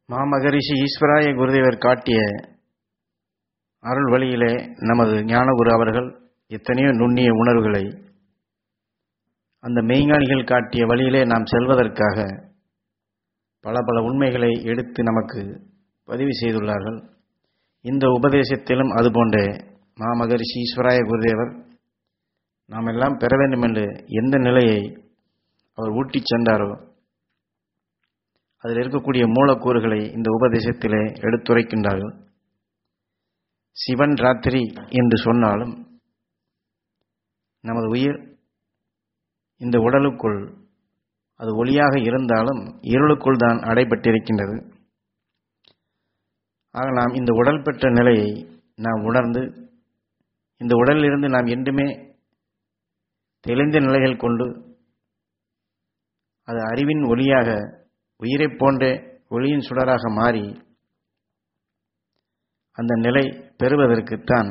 மாமகரிஷி ஈஸ்வராய குருதேவர் காட்டிய அருள் வழியிலே நமது ஞானகுரு அவர்கள் எத்தனையோ நுண்ணிய உணர்வுகளை அந்த மெய்ஞானிகள் காட்டிய வழியிலே நாம் செல்வதற்காக பல பல உண்மைகளை எடுத்து நமக்கு பதிவு செய்துள்ளார்கள் இந்த உபதேசத்திலும் அதுபோன்ற மாமகரிஷி ஈஸ்வராய குருதேவர் நாம் எல்லாம் பெற வேண்டும் என்று எந்த நிலையை அவர் ஊட்டிச் சென்றாரோ அதில் இருக்கக்கூடிய மூலக்கூறுகளை இந்த உபதேசத்திலே எடுத்துரைக்கின்றார்கள் சிவன் ராத்திரி என்று சொன்னாலும் நமது உயிர் இந்த உடலுக்குள் அது ஒளியாக இருந்தாலும் இருளுக்குள் தான் அடைபட்டிருக்கின்றது ஆக நாம் இந்த உடல் பெற்ற நிலையை நாம் உணர்ந்து இந்த உடலிலிருந்து நாம் என்றுமே தெளிந்த நிலைகள் கொண்டு அது அறிவின் ஒளியாக உயிரைப் போன்ற ஒளியின் சுடராக மாறி அந்த நிலை பெறுவதற்குத்தான்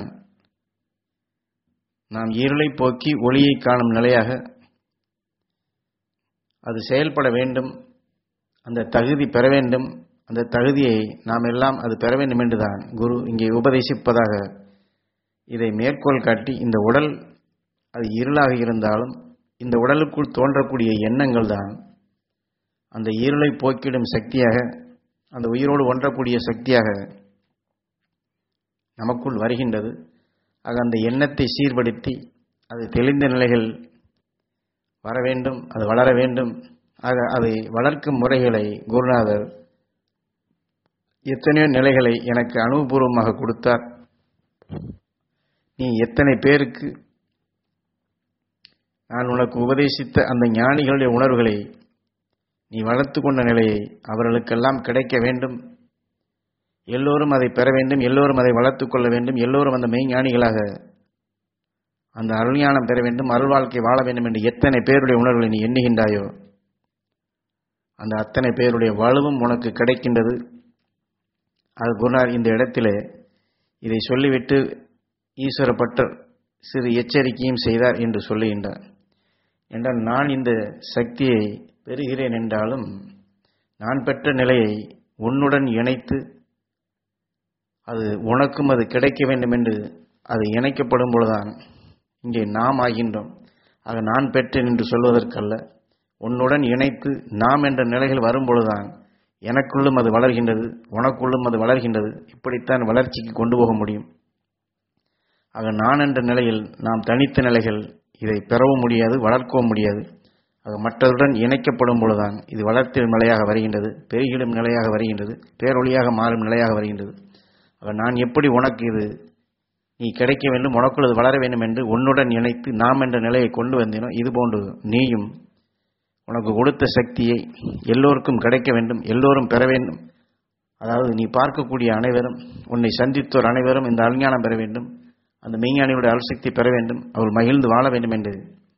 நாம் இருளை போக்கி ஒளியை காணும் நிலையாக அது செயல்பட வேண்டும் அந்த தகுதி பெற வேண்டும் அந்த தகுதியை நாம் எல்லாம் அது பெற வேண்டும் என்றுதான் குரு இங்கே உபதேசிப்பதாக இதை மேற்கோள் காட்டி இந்த உடல் அது இருளாக இருந்தாலும் இந்த உடலுக்குள் தோன்றக்கூடிய எண்ணங்கள் தான் அந்த இருளை போக்கிடும் சக்தியாக அந்த உயிரோடு ஒன்றக்கூடிய சக்தியாக நமக்குள் வருகின்றது ஆக அந்த எண்ணத்தை சீர்படுத்தி அது தெளிந்த நிலைகள் வர வேண்டும் அது வளர வேண்டும் ஆக அதை வளர்க்கும் முறைகளை குருநாதர் எத்தனையோ நிலைகளை எனக்கு அனுபவபூர்வமாக கொடுத்தார் நீ எத்தனை பேருக்கு நான் உனக்கு உபதேசித்த அந்த ஞானிகளுடைய உணர்வுகளை நீ வளர்த்து கொண்ட நிலையை அவர்களுக்கெல்லாம் கிடைக்க வேண்டும் எல்லோரும் அதை பெற வேண்டும் எல்லோரும் அதை வளர்த்து கொள்ள வேண்டும் எல்லோரும் அந்த மெய்ஞானிகளாக அந்த அருள்ஞானம் பெற வேண்டும் அருள் வாழ்க்கை வாழ வேண்டும் என்று எத்தனை பேருடைய உணர்வுகளை நீ எண்ணுகின்றாயோ அந்த அத்தனை பேருடைய வலுவும் உனக்கு கிடைக்கின்றது அது குருநார் இந்த இடத்திலே இதை சொல்லிவிட்டு ஈஸ்வரப்பட்டர் சிறு எச்சரிக்கையும் செய்தார் என்று சொல்லுகின்றார் என்றால் நான் இந்த சக்தியை பெறுகிறேன் என்றாலும் நான் பெற்ற நிலையை உன்னுடன் இணைத்து அது உனக்கும் அது கிடைக்க வேண்டும் என்று அது இணைக்கப்படும் பொழுதுதான் இங்கே நாம் ஆகின்றோம் ஆக நான் பெற்றேன் என்று சொல்வதற்கல்ல உன்னுடன் இணைத்து நாம் என்ற நிலைகள் வரும்பொழுதுதான் எனக்குள்ளும் அது வளர்கின்றது உனக்குள்ளும் அது வளர்கின்றது இப்படித்தான் வளர்ச்சிக்கு கொண்டு போக முடியும் ஆக நான் என்ற நிலையில் நாம் தனித்த நிலைகள் இதை பெறவும் முடியாது வளர்க்கவும் முடியாது ஆக மற்றதுடன் இணைக்கப்படும் பொழுதுதான் இது வளர்த்திடும் நிலையாக வருகின்றது பெருகிடும் நிலையாக வருகின்றது பேரொழியாக மாறும் நிலையாக வருகின்றது ஆக நான் எப்படி உனக்கு இது நீ கிடைக்க வேண்டும் உனக்குள் அது வளர வேண்டும் என்று உன்னுடன் இணைத்து நாம் என்ற நிலையை கொண்டு வந்தேனோ இதுபோன்று நீயும் உனக்கு கொடுத்த சக்தியை எல்லோருக்கும் கிடைக்க வேண்டும் எல்லோரும் பெற வேண்டும் அதாவது நீ பார்க்கக்கூடிய அனைவரும் உன்னை சந்தித்தோர் அனைவரும் இந்த அஞ்ஞானம் பெற வேண்டும் அந்த மெய்ஞானியுடைய அல்சக்தி பெற வேண்டும் அவள் மகிழ்ந்து வாழ வேண்டும் என்று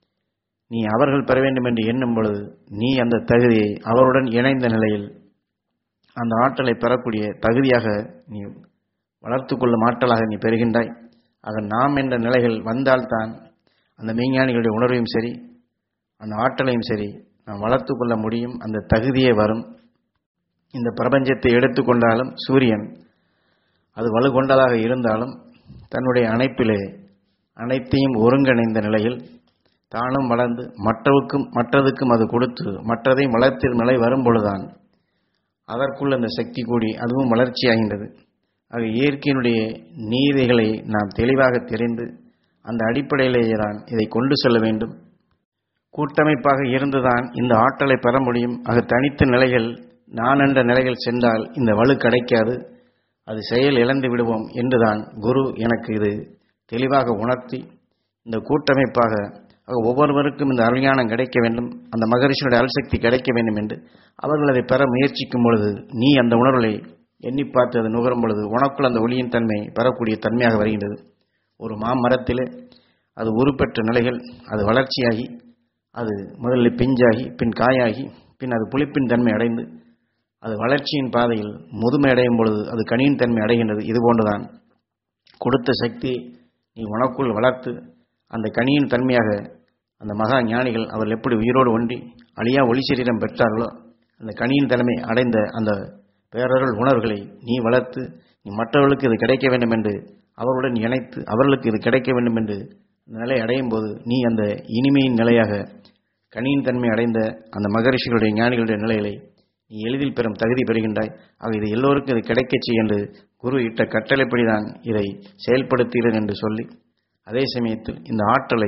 நீ அவர்கள் பெற வேண்டும் என்று எண்ணும் பொழுது நீ அந்த தகுதியை அவருடன் இணைந்த நிலையில் அந்த ஆற்றலை பெறக்கூடிய தகுதியாக நீ வளர்த்து கொள்ளும் ஆற்றலாக நீ பெறுகின்றாய் ஆக நாம் என்ற நிலைகள் வந்தால்தான் அந்த மெய்ஞானிகளுடைய உணர்வையும் சரி அந்த ஆற்றலையும் சரி நாம் வளர்த்து கொள்ள முடியும் அந்த தகுதியே வரும் இந்த பிரபஞ்சத்தை எடுத்துக்கொண்டாலும் சூரியன் அது வலுகொண்டதாக இருந்தாலும் தன்னுடைய அணைப்பிலே அனைத்தையும் ஒருங்கிணைந்த நிலையில் தானும் வளர்ந்து மற்றவுக்கும் மற்றதுக்கும் அது கொடுத்து மற்றதையும் வளர்த்திடும் நிலை வரும்பொழுதுதான் அதற்குள் அந்த சக்தி கூடி அதுவும் வளர்ச்சியாகின்றது ஆக இயற்கையினுடைய நீதிகளை நாம் தெளிவாக தெரிந்து அந்த அடிப்படையிலேயே தான் இதை கொண்டு செல்ல வேண்டும் கூட்டமைப்பாக இருந்துதான் இந்த ஆற்றலை பெற முடியும் ஆக தனித்த நிலைகள் நான் என்ற நிலைகள் சென்றால் இந்த வலு கிடைக்காது அது செயல் இழந்து விடுவோம் என்றுதான் குரு எனக்கு இது தெளிவாக உணர்த்தி இந்த கூட்டமைப்பாக ஒவ்வொருவருக்கும் இந்த அருஞானம் கிடைக்க வேண்டும் அந்த மகரிஷியுடைய அல்சக்தி கிடைக்க வேண்டும் என்று அவர்கள் அதை பெற முயற்சிக்கும் பொழுது நீ அந்த உணர்வுகளை எண்ணி பார்த்து அது நுகரும் பொழுது உனக்குள் அந்த ஒளியின் தன்மை பெறக்கூடிய தன்மையாக வருகின்றது ஒரு மாமரத்திலே அது உருப்பெற்ற நிலைகள் அது வளர்ச்சியாகி அது முதலில் பிஞ்சாகி பின் காயாகி பின் அது புளிப்பின் தன்மை அடைந்து அது வளர்ச்சியின் பாதையில் முதுமை அடையும் பொழுது அது கனியின் தன்மை அடைகின்றது இது போன்றுதான் கொடுத்த சக்தி நீ உனக்குள் வளர்த்து அந்த கனியின் தன்மையாக அந்த மகா ஞானிகள் அவர்கள் எப்படி உயிரோடு ஒன்றி அழியா ஒளி சரீரம் பெற்றார்களோ அந்த கனியின் தலைமை அடைந்த அந்த பேரருள் உணர்வுகளை நீ வளர்த்து நீ மற்றவர்களுக்கு இது கிடைக்க வேண்டும் என்று அவர்களுடன் இணைத்து அவர்களுக்கு இது கிடைக்க வேண்டும் என்று அந்த நிலை அடையும் போது நீ அந்த இனிமையின் நிலையாக கனியின் தன்மை அடைந்த அந்த மகரிஷிகளுடைய ஞானிகளுடைய நிலைகளை நீ எளிதில் பெறும் தகுதி பெறுகின்றாய் ஆக இது எல்லோருக்கும் இது கிடைக்கச் செய் என்று குரு இட்ட கட்டளைப்படிதான் இதை செயல்படுத்துகிறேன் என்று சொல்லி அதே சமயத்தில் இந்த ஆற்றலை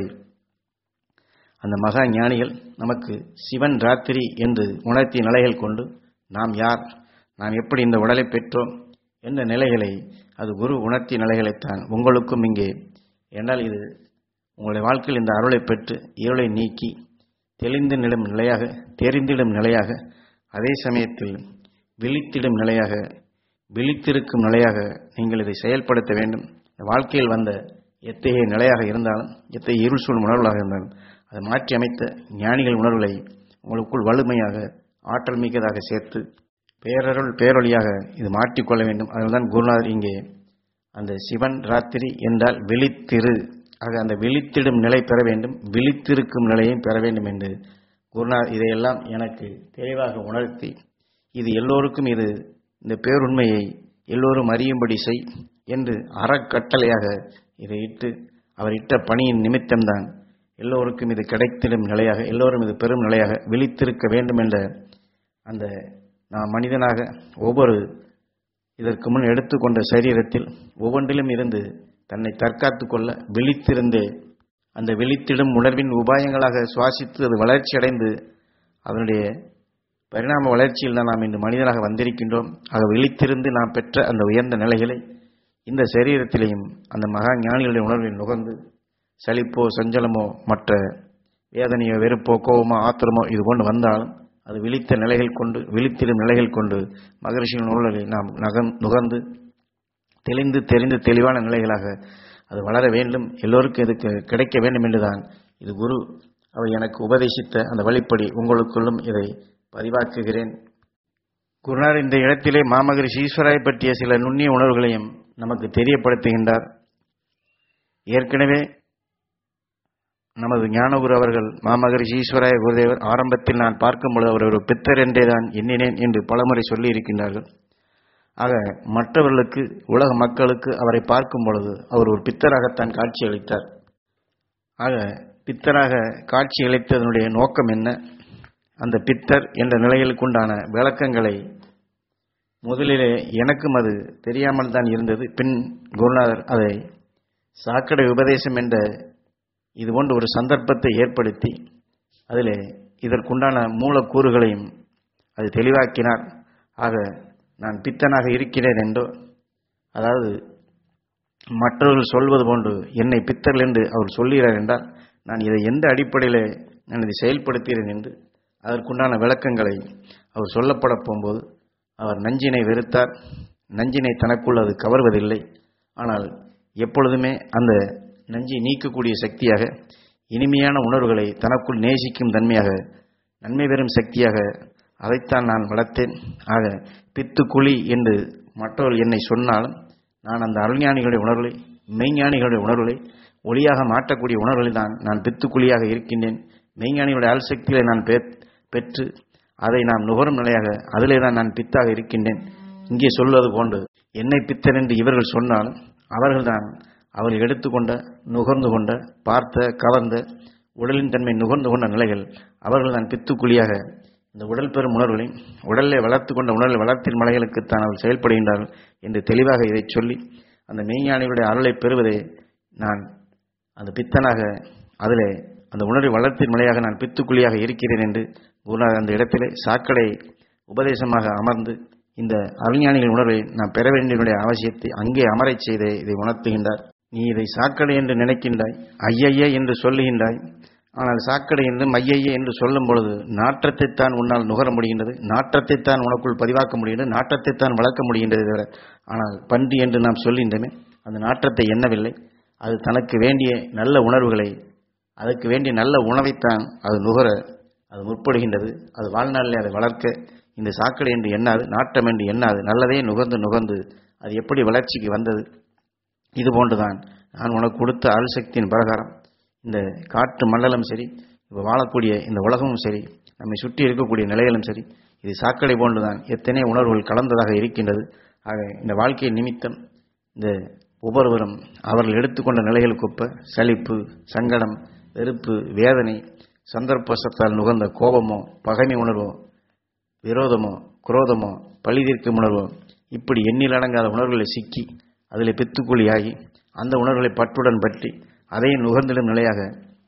அந்த மகா ஞானிகள் நமக்கு சிவன் ராத்திரி என்று உணர்த்திய நிலைகள் கொண்டு நாம் யார் நாம் எப்படி இந்த உடலை பெற்றோம் என்ற நிலைகளை அது குரு உணர்த்திய நிலைகளைத்தான் உங்களுக்கும் இங்கே என்றால் இது உங்களுடைய வாழ்க்கையில் இந்த அருளை பெற்று இருளை நீக்கி தெளிந்து நிடும் நிலையாக தெரிந்திடும் நிலையாக அதே சமயத்தில் விழித்திடும் நிலையாக விழித்திருக்கும் நிலையாக நீங்கள் இதை செயல்படுத்த வேண்டும் வாழ்க்கையில் வந்த எத்தகைய நிலையாக இருந்தாலும் எத்தகைய இருள் சூழ் உணர்வுகளாக இருந்தாலும் அதை மாற்றி அமைத்த ஞானிகள் உணர்வுகளை உங்களுக்குள் வலிமையாக ஆற்றல் மிக்கதாக சேர்த்து பேரருள் பேரொழியாக இது மாற்றிக்கொள்ள வேண்டும் அதனால்தான் குருநாதர் இங்கே அந்த சிவன் ராத்திரி என்றால் விழித்திரு ஆக அந்த விழித்திடும் நிலை பெற வேண்டும் விழித்திருக்கும் நிலையும் பெற வேண்டும் என்று குருநாதர் இதையெல்லாம் எனக்கு தெளிவாக உணர்த்தி இது எல்லோருக்கும் இது இந்த பேருண்மையை எல்லோரும் அறியும்படி செய் என்று அறக்கட்டளையாக இதை இட்டு அவர் இட்ட பணியின் நிமித்தம்தான் எல்லோருக்கும் இது கிடைத்திடும் நிலையாக எல்லோரும் இது பெரும் நிலையாக விழித்திருக்க வேண்டும் என்ற அந்த நாம் மனிதனாக ஒவ்வொரு இதற்கு முன் எடுத்துக்கொண்ட சரீரத்தில் ஒவ்வொன்றிலும் இருந்து தன்னை தற்காத்து கொள்ள விழித்திருந்தே அந்த விழித்திடும் உணர்வின் உபாயங்களாக சுவாசித்து அது வளர்ச்சி அடைந்து அதனுடைய பரிணாம வளர்ச்சியில் தான் நாம் இன்று மனிதனாக வந்திருக்கின்றோம் ஆக விழித்திருந்து நாம் பெற்ற அந்த உயர்ந்த நிலைகளை இந்த சரீரத்திலேயும் அந்த மகா ஞானிகளுடைய உணர்வில் நுகர்ந்து சலிப்போ சஞ்சலமோ மற்ற வேதனையோ வெறுப்போ கோபமோ ஆத்திரமோ இது கொண்டு வந்தாலும் அது விழித்த நிலைகள் கொண்டு விழித்திடும் நிலைகள் கொண்டு மகரிஷியின் நூல்களை நாம் நகன் நுகர்ந்து தெளிந்து தெரிந்து தெளிவான நிலைகளாக அது வளர வேண்டும் எல்லோருக்கும் இதுக்கு கிடைக்க வேண்டும் என்றுதான் இது குரு அவர் எனக்கு உபதேசித்த அந்த வழிப்படி உங்களுக்குள்ளும் இதை பதிவாக்குகிறேன் குருநார் இந்த இடத்திலே மாமகரிஷி ஈஸ்வராயை பற்றிய சில நுண்ணிய உணர்வுகளையும் நமக்கு தெரியப்படுத்துகின்றார் ஏற்கனவே நமது ஞானகுரு அவர்கள் மாமகரிஷி ஈஸ்வராய குருதேவர் ஆரம்பத்தில் நான் பார்க்கும்பொழுது அவர் ஒரு பித்தர் என்றே தான் எண்ணினேன் என்று பலமுறை சொல்லி இருக்கின்றார்கள் ஆக மற்றவர்களுக்கு உலக மக்களுக்கு அவரை பார்க்கும் பொழுது அவர் ஒரு பித்தராகத்தான் காட்சி அளித்தார் ஆக பித்தராக காட்சி அளித்ததனுடைய நோக்கம் என்ன அந்த பித்தர் என்ற நிலைகளுக்குண்டான விளக்கங்களை முதலிலே எனக்கும் அது தெரியாமல் தான் இருந்தது பின் குருநாதர் அதை சாக்கடை உபதேசம் என்ற இது போன்ற ஒரு சந்தர்ப்பத்தை ஏற்படுத்தி அதிலே இதற்குண்டான மூலக்கூறுகளையும் அது தெளிவாக்கினார் ஆக நான் பித்தனாக இருக்கிறேன் என்றோ அதாவது மற்றவர்கள் சொல்வது போன்று என்னை பித்தர்கள் என்று அவர் சொல்கிறார் என்றால் நான் இதை எந்த அடிப்படையில் நான் இதை செயல்படுத்துகிறேன் என்று அதற்குண்டான விளக்கங்களை அவர் சொல்லப்பட போகும்போது அவர் நஞ்சினை வெறுத்தார் நஞ்சினை தனக்குள் அது கவர்வதில்லை ஆனால் எப்பொழுதுமே அந்த நஞ்சை நீக்கக்கூடிய சக்தியாக இனிமையான உணர்வுகளை தனக்குள் நேசிக்கும் தன்மையாக நன்மை பெறும் சக்தியாக அதைத்தான் நான் வளர்த்தேன் ஆக பித்துக்குழி என்று மற்றவர்கள் என்னை சொன்னாலும் நான் அந்த அருஞானிகளுடைய உணர்வுகளை மெய்ஞானிகளுடைய உணர்வுகளை ஒளியாக மாற்றக்கூடிய உணர்வுகளில் தான் நான் பித்துக்குழியாக இருக்கின்றேன் மெய்ஞானிகளுடைய அல் சக்திகளை நான் பெற்று அதை நான் நுகரும் நிலையாக அதிலே தான் நான் பித்தாக இருக்கின்றேன் இங்கே சொல்வது போன்று என்னை பித்தர் என்று இவர்கள் சொன்னாலும் அவர்கள்தான் அவர்கள் எடுத்துக்கொண்ட நுகர்ந்து கொண்ட பார்த்த கவர்ந்த உடலின் தன்மை நுகர்ந்து கொண்ட நிலைகள் அவர்கள் தான் பித்துக்குழியாக இந்த உடல் பெறும் உணர்வுகளை உடலை வளர்த்து கொண்ட உணர்வை வளர்த்தின் மலைகளுக்குத்தான் அவர்கள் செயல்படுகின்றார்கள் என்று தெளிவாக இதை சொல்லி அந்த மெய்ஞானிகளுடைய அருளை பெறுவதே நான் அந்த பித்தனாக அதிலே அந்த உணர்வை வளர்த்தின் மலையாக நான் பித்துக்குழியாக இருக்கிறேன் என்று குருநாதர் அந்த இடத்திலே சாக்கடை உபதேசமாக அமர்ந்து இந்த அருஞானிகள் உணர்வை நான் பெற வேண்டியனுடைய அவசியத்தை அங்கே அமரச் செய்து இதை உணர்த்துகின்றார் நீ இதை சாக்கடை என்று நினைக்கின்றாய் ஐயையே என்று சொல்லுகின்றாய் ஆனால் சாக்கடை என்று மையையே என்று சொல்லும் பொழுது நாற்றத்தைத்தான் உன்னால் நுகர முடிகின்றது நாற்றத்தைத்தான் உனக்குள் பதிவாக்க முடிகின்றது நாற்றத்தைத்தான் வளர்க்க முடிகின்றது தவிர ஆனால் பன்றி என்று நாம் சொல்கின்றமே அந்த நாற்றத்தை எண்ணவில்லை அது தனக்கு வேண்டிய நல்ல உணர்வுகளை அதுக்கு வேண்டிய நல்ல உணவைத்தான் அது நுகர அது முற்படுகின்றது அது வாழ்நாளில் அதை வளர்க்க இந்த சாக்கடை என்று எண்ணாது நாட்டம் என்று எண்ணாது நல்லதே நுகர்ந்து நுகர்ந்து அது எப்படி வளர்ச்சிக்கு வந்தது இது போன்றுதான் நான் உனக்கு கொடுத்த அருள் சக்தியின் பிரகாரம் இந்த காற்று மண்டலம் சரி இப்போ வாழக்கூடிய இந்த உலகமும் சரி நம்மை சுற்றி இருக்கக்கூடிய நிலைகளும் சரி இது சாக்கடை போன்றுதான் எத்தனை உணர்வுகள் கலந்ததாக இருக்கின்றது ஆக இந்த வாழ்க்கை நிமித்தம் இந்த ஒவ்வொருவரும் அவர்கள் எடுத்துக்கொண்ட நிலைகளுக்கொப்ப சலிப்பு சங்கடம் வெறுப்பு வேதனை சந்தர்ப்பசத்தால் நுகர்ந்த கோபமோ பகைமை உணர்வோ விரோதமோ குரோதமோ பழிதீர்க்கும் உணர்வோ இப்படி எண்ணில் அடங்காத உணர்வுகளை சிக்கி அதில் பித்துக்குழியாகி அந்த உணர்வுகளை பற்றுடன் பற்றி அதையும் நுகர்ந்திடும் நிலையாக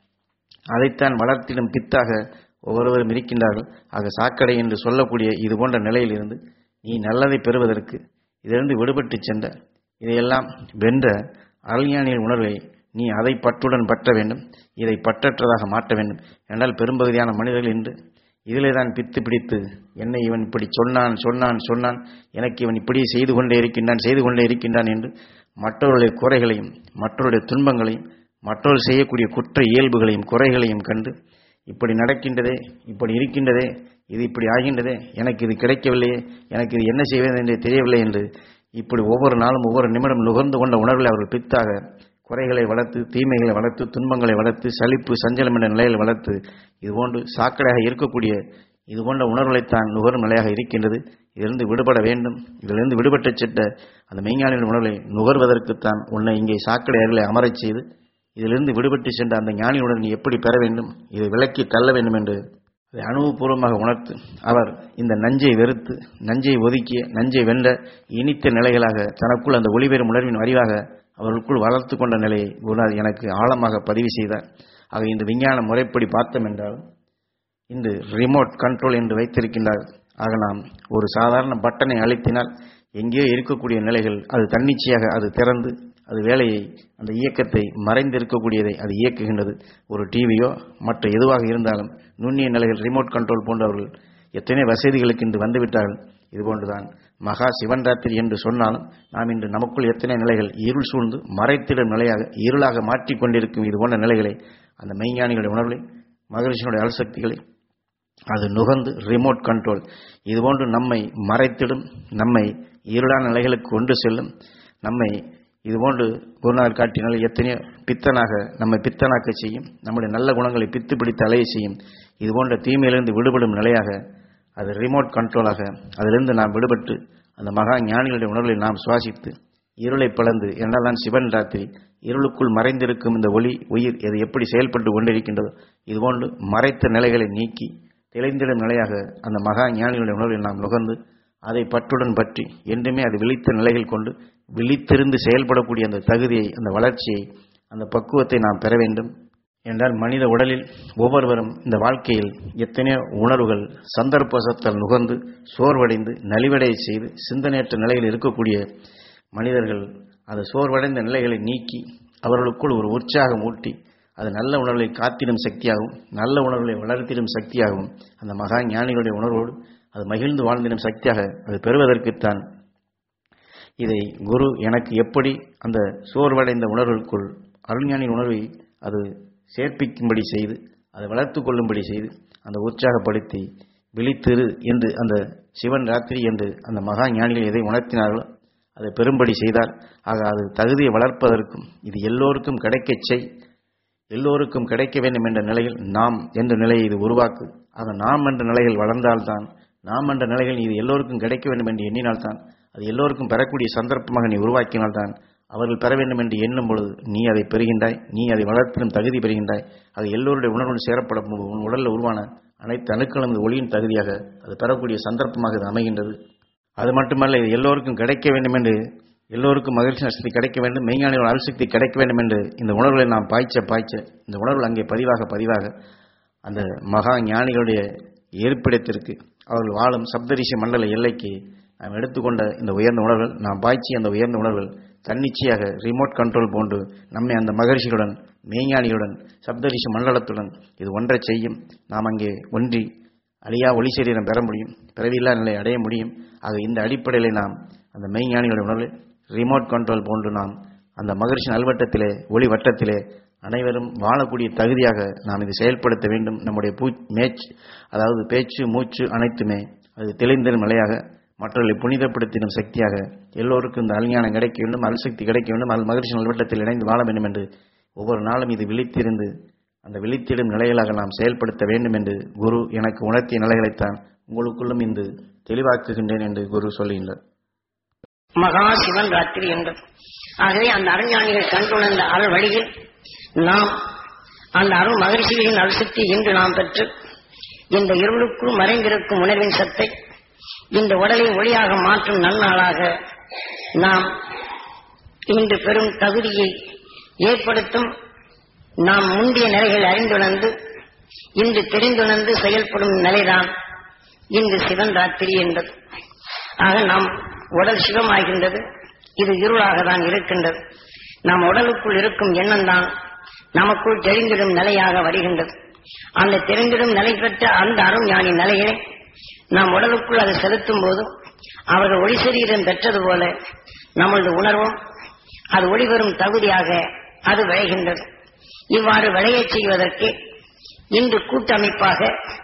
அதைத்தான் வளர்த்திடும் பித்தாக ஒவ்வொருவரும் இருக்கின்றார்கள் ஆக சாக்கடை என்று சொல்லக்கூடிய இது போன்ற நிலையிலிருந்து நீ நல்லதை பெறுவதற்கு இதிலிருந்து விடுபட்டு சென்ற இதையெல்லாம் வென்ற அருள்ஞானியின் உணர்வை நீ அதை பற்றுடன் பற்ற வேண்டும் இதை பற்றற்றதாக மாற்ற வேண்டும் என்றால் பெரும்பகுதியான மனிதர்கள் இன்று இதிலே தான் பித்து பிடித்து என்னை இவன் இப்படி சொன்னான் சொன்னான் சொன்னான் எனக்கு இவன் இப்படியே செய்து கொண்டே இருக்கின்றான் செய்து கொண்டே இருக்கின்றான் என்று மற்றவர்களுடைய குறைகளையும் மற்றவருடைய துன்பங்களையும் மற்றவர்கள் செய்யக்கூடிய குற்ற இயல்புகளையும் குறைகளையும் கண்டு இப்படி நடக்கின்றதே இப்படி இருக்கின்றதே இது இப்படி ஆகின்றதே எனக்கு இது கிடைக்கவில்லையே எனக்கு இது என்ன செய்வது என்று தெரியவில்லை என்று இப்படி ஒவ்வொரு நாளும் ஒவ்வொரு நிமிடம் நுகர்ந்து கொண்ட உணர்வில் அவர்கள் பித்தாக குறைகளை வளர்த்து தீமைகளை வளர்த்து துன்பங்களை வளர்த்து சலிப்பு சஞ்சலம் என்ற நிலையில் வளர்த்து இதுபோன்று சாக்கடையாக இருக்கக்கூடிய இது போன்ற உணர்வுகளைத்தான் நுகரும் நிலையாக இருக்கின்றது இதிலிருந்து விடுபட வேண்டும் இதிலிருந்து விடுபட்ட செட்ட அந்த மெய்ஞானியின் உணர்வை நுகர்வதற்குத்தான் உன்னை இங்கே சாக்கடை அருளை அமரச் செய்து இதிலிருந்து விடுபட்டு சென்ற அந்த ஞானியுடன் நீ எப்படி பெற வேண்டும் இதை விலக்கி தள்ள வேண்டும் என்று அதை அனுபவபூர்வமாக உணர்த்து அவர் இந்த நஞ்சை வெறுத்து நஞ்சை ஒதுக்கிய நஞ்சை வென்ற இனித்த நிலைகளாக தனக்குள் அந்த ஒளிபெறும் உணர்வின் அறிவாக அவர்களுக்குள் வளர்த்து கொண்ட நிலையை குருநாத் எனக்கு ஆழமாக பதிவு செய்தார் ஆக இந்த விஞ்ஞான முறைப்படி பார்த்தோம் என்றால் இன்று ரிமோட் கண்ட்ரோல் என்று வைத்திருக்கின்றார் ஆக நாம் ஒரு சாதாரண பட்டனை அழுத்தினால் எங்கேயோ இருக்கக்கூடிய நிலைகள் அது தன்னிச்சையாக அது திறந்து அது வேலையை அந்த இயக்கத்தை மறைந்திருக்கக்கூடியதை அது இயக்குகின்றது ஒரு டிவியோ மற்ற எதுவாக இருந்தாலும் நுண்ணிய நிலைகள் ரிமோட் கண்ட்ரோல் போன்றவர்கள் எத்தனை வசதிகளுக்கு இன்று வந்துவிட்டார்கள் இதுபோன்றுதான் மகா சிவன் ராத்திரி என்று சொன்னாலும் நாம் இன்று நமக்குள் எத்தனை நிலைகள் இருள் சூழ்ந்து மறைத்திடும் நிலையாக இருளாக மாற்றிக்கொண்டிருக்கும் இது போன்ற நிலைகளை அந்த மெய்ஞானிகளுடைய உணர்வை மகரிஷினுடைய அல்சக்திகளை அது நுகர்ந்து ரிமோட் கண்ட்ரோல் இதுபோன்று நம்மை மறைத்திடும் நம்மை இருளான நிலைகளுக்கு கொண்டு செல்லும் நம்மை இதுபோன்று குருநாதர் காட்டினால் எத்தனையோ பித்தனாக நம்மை பித்தனாக்க செய்யும் நம்முடைய நல்ல குணங்களை பித்து பிடித்து அலைய செய்யும் இதுபோன்ற தீமையிலிருந்து விடுபடும் நிலையாக அது ரிமோட் கண்ட்ரோலாக அதிலிருந்து நாம் விடுபட்டு அந்த மகா ஞானிகளுடைய உணர்வை நாம் சுவாசித்து இருளை பிளந்து என்னதான் சிவன் ராத்திரி இருளுக்குள் மறைந்திருக்கும் இந்த ஒளி உயிர் இது எப்படி செயல்பட்டு கொண்டிருக்கின்றதோ இதுபோன்று மறைத்த நிலைகளை நீக்கி தெளிந்திடும் நிலையாக அந்த மகா ஞானிகளுடைய உணர்வை நாம் நுகர்ந்து அதை பற்றுடன் பற்றி என்றுமே அது விழித்த நிலைகள் கொண்டு விழித்திருந்து செயல்படக்கூடிய அந்த தகுதியை அந்த வளர்ச்சியை அந்த பக்குவத்தை நாம் பெற வேண்டும் என்றால் மனித உடலில் ஒவ்வொருவரும் இந்த வாழ்க்கையில் எத்தனையோ உணர்வுகள் சந்தர்ப்பசத்தால் நுகர்ந்து சோர்வடைந்து நலிவடைய செய்து சிந்தனையற்ற நிலையில் இருக்கக்கூடிய மனிதர்கள் அந்த சோர்வடைந்த நிலைகளை நீக்கி அவர்களுக்குள் ஒரு உற்சாகம் ஊட்டி அது நல்ல உணர்வை காத்திடும் சக்தியாகவும் நல்ல உணர்வுகளை வளர்த்திடும் சக்தியாகவும் அந்த மகா ஞானிகளுடைய உணர்வோடு அது மகிழ்ந்து வாழ்ந்திடும் சக்தியாக அது பெறுவதற்குத்தான் இதை குரு எனக்கு எப்படி அந்த சோர்வடைந்த உணர்வுக்குள் அருள்ஞானின் உணர்வை அது சேர்ப்பிக்கும்படி செய்து அதை வளர்த்து கொள்ளும்படி செய்து அந்த உற்சாகப்படுத்தி விழித்திரு என்று அந்த சிவன் ராத்திரி என்று அந்த மகா ஞானிகள் எதை உணர்த்தினார்களோ அதை பெரும்படி செய்தார் ஆக அது தகுதியை வளர்ப்பதற்கும் இது எல்லோருக்கும் கிடைக்கச் செய் எல்லோருக்கும் கிடைக்க வேண்டும் என்ற நிலையில் நாம் என்ற நிலையை இது உருவாக்கு ஆக நாம் என்ற நிலையில் வளர்ந்தால்தான் நாம் என்ற நிலையில் இது எல்லோருக்கும் கிடைக்க வேண்டும் என்று எண்ணினால்தான் அது எல்லோருக்கும் பெறக்கூடிய சந்தர்ப்பமாக நீ உருவாக்கினால்தான் அவர்கள் பெற வேண்டும் என்று எண்ணும் பொழுது நீ அதை பெறுகின்றாய் நீ அதை வளர்த்திடும் தகுதி பெறுகின்றாய் அது எல்லோருடைய உணர்வுடன் சேரப்படும் போது உன் உடலில் உருவான அனைத்து அணுக்களும் இந்த ஒளியின் தகுதியாக அது பெறக்கூடிய சந்தர்ப்பமாக இது அமைகின்றது அது மட்டுமல்ல இது எல்லோருக்கும் கிடைக்க வேண்டும் என்று எல்லோருக்கும் மகிழ்ச்சி நஷ்டத்தை கிடைக்க வேண்டும் மெய்ஞானிகள் அருள்சக்தி கிடைக்க வேண்டும் என்று இந்த உணர்வுகளை நாம் பாய்ச்ச பாய்ச்ச இந்த உணர்வுகள் அங்கே பதிவாக பதிவாக அந்த மகா ஞானிகளுடைய இருப்பிடத்திற்கு அவர்கள் வாழும் சப்தரிஷி மண்டல எல்லைக்கு நாம் எடுத்துக்கொண்ட இந்த உயர்ந்த உணர்வுகள் நாம் பாய்ச்சி அந்த உயர்ந்த உணர்வுகள் தன்னிச்சையாக ரிமோட் கண்ட்ரோல் போன்று நம்மை அந்த மகர்ஷிகளுடன் மெய்ஞானிகளுடன் சப்தரிஷி மண்டலத்துடன் இது ஒன்றை செய்யும் நாம் அங்கே ஒன்றி அழியா ஒளி சரீரம் பெற முடியும் பிறவியில்லா நிலை அடைய முடியும் ஆக இந்த அடிப்படையில் நாம் அந்த மெய்ஞானிகளுடைய உணர்வில் ரிமோட் கண்ட்ரோல் போன்று நாம் அந்த மகர்ஷி நல்வட்டத்திலே ஒளி வட்டத்திலே அனைவரும் வாழக்கூடிய தகுதியாக நாம் இது செயல்படுத்த வேண்டும் நம்முடைய பூ மேச் அதாவது பேச்சு மூச்சு அனைத்துமே அது தெளிந்திடும் நிலையாக மற்றவர்களை புனிதப்படுத்திடும் சக்தியாக எல்லோருக்கும் இந்த அல்ஞானம் கிடைக்க வேண்டும் அல்சக்தி கிடைக்க வேண்டும் அல் மகிழ்ச்சி நல்வட்டத்தில் இணைந்து வாழ வேண்டும் என்று ஒவ்வொரு நாளும் இது விழித்திருந்து அந்த விழித்திடும் நிலைகளாக நாம் செயல்படுத்த வேண்டும் என்று குரு எனக்கு உணர்த்திய நிலைகளைத்தான் உங்களுக்குள்ளும் இந்த தெளிவாக்குகின்றேன் என்று குரு சொல்லுகின்றார் மகா சிவன் ராத்திரி என்றது ஆகவே அந்த அருஞானிகள் கண்டுணர்ந்த அருள் வழியில் நாம் அந்த அருள் மகிழ்ச்சிகளின் அரிசக்தி இன்று நாம் பெற்று இந்த இருளுக்குள் மறைந்திருக்கும் உணர்வின் சத்தை இந்த உடலை ஒளியாக மாற்றும் நன்னாளாக நாம் இன்று பெரும் தகுதியை ஏற்படுத்தும் நாம் முந்தைய நிலைகள் அறிந்துணர்ந்து இன்று தெரிந்துணர்ந்து செயல்படும் நிலைதான் இன்று சிவன் ராத்திரி என்பது ஆக நாம் உடல் சிவமாகின்றது இது இருளாக தான் இருக்கின்றது நம் உடலுக்குள் இருக்கும் எண்ணம் தான் நமக்குள் தெரிந்திடும் நிலையாக வருகின்றது அந்த தெரிந்திடும் நிலை பெற்ற அந்த அருஞானி நிலையை நாம் உடலுக்குள் அதை செலுத்தும் போது அவர்கள் ஒளி சரீரம் பெற்றது போல நமது உணர்வும் அது ஒளிவரும் தகுதியாக அது விளைகின்றது இவ்வாறு விளையச் செய்வதற்கு இன்று கூட்டமைப்பாக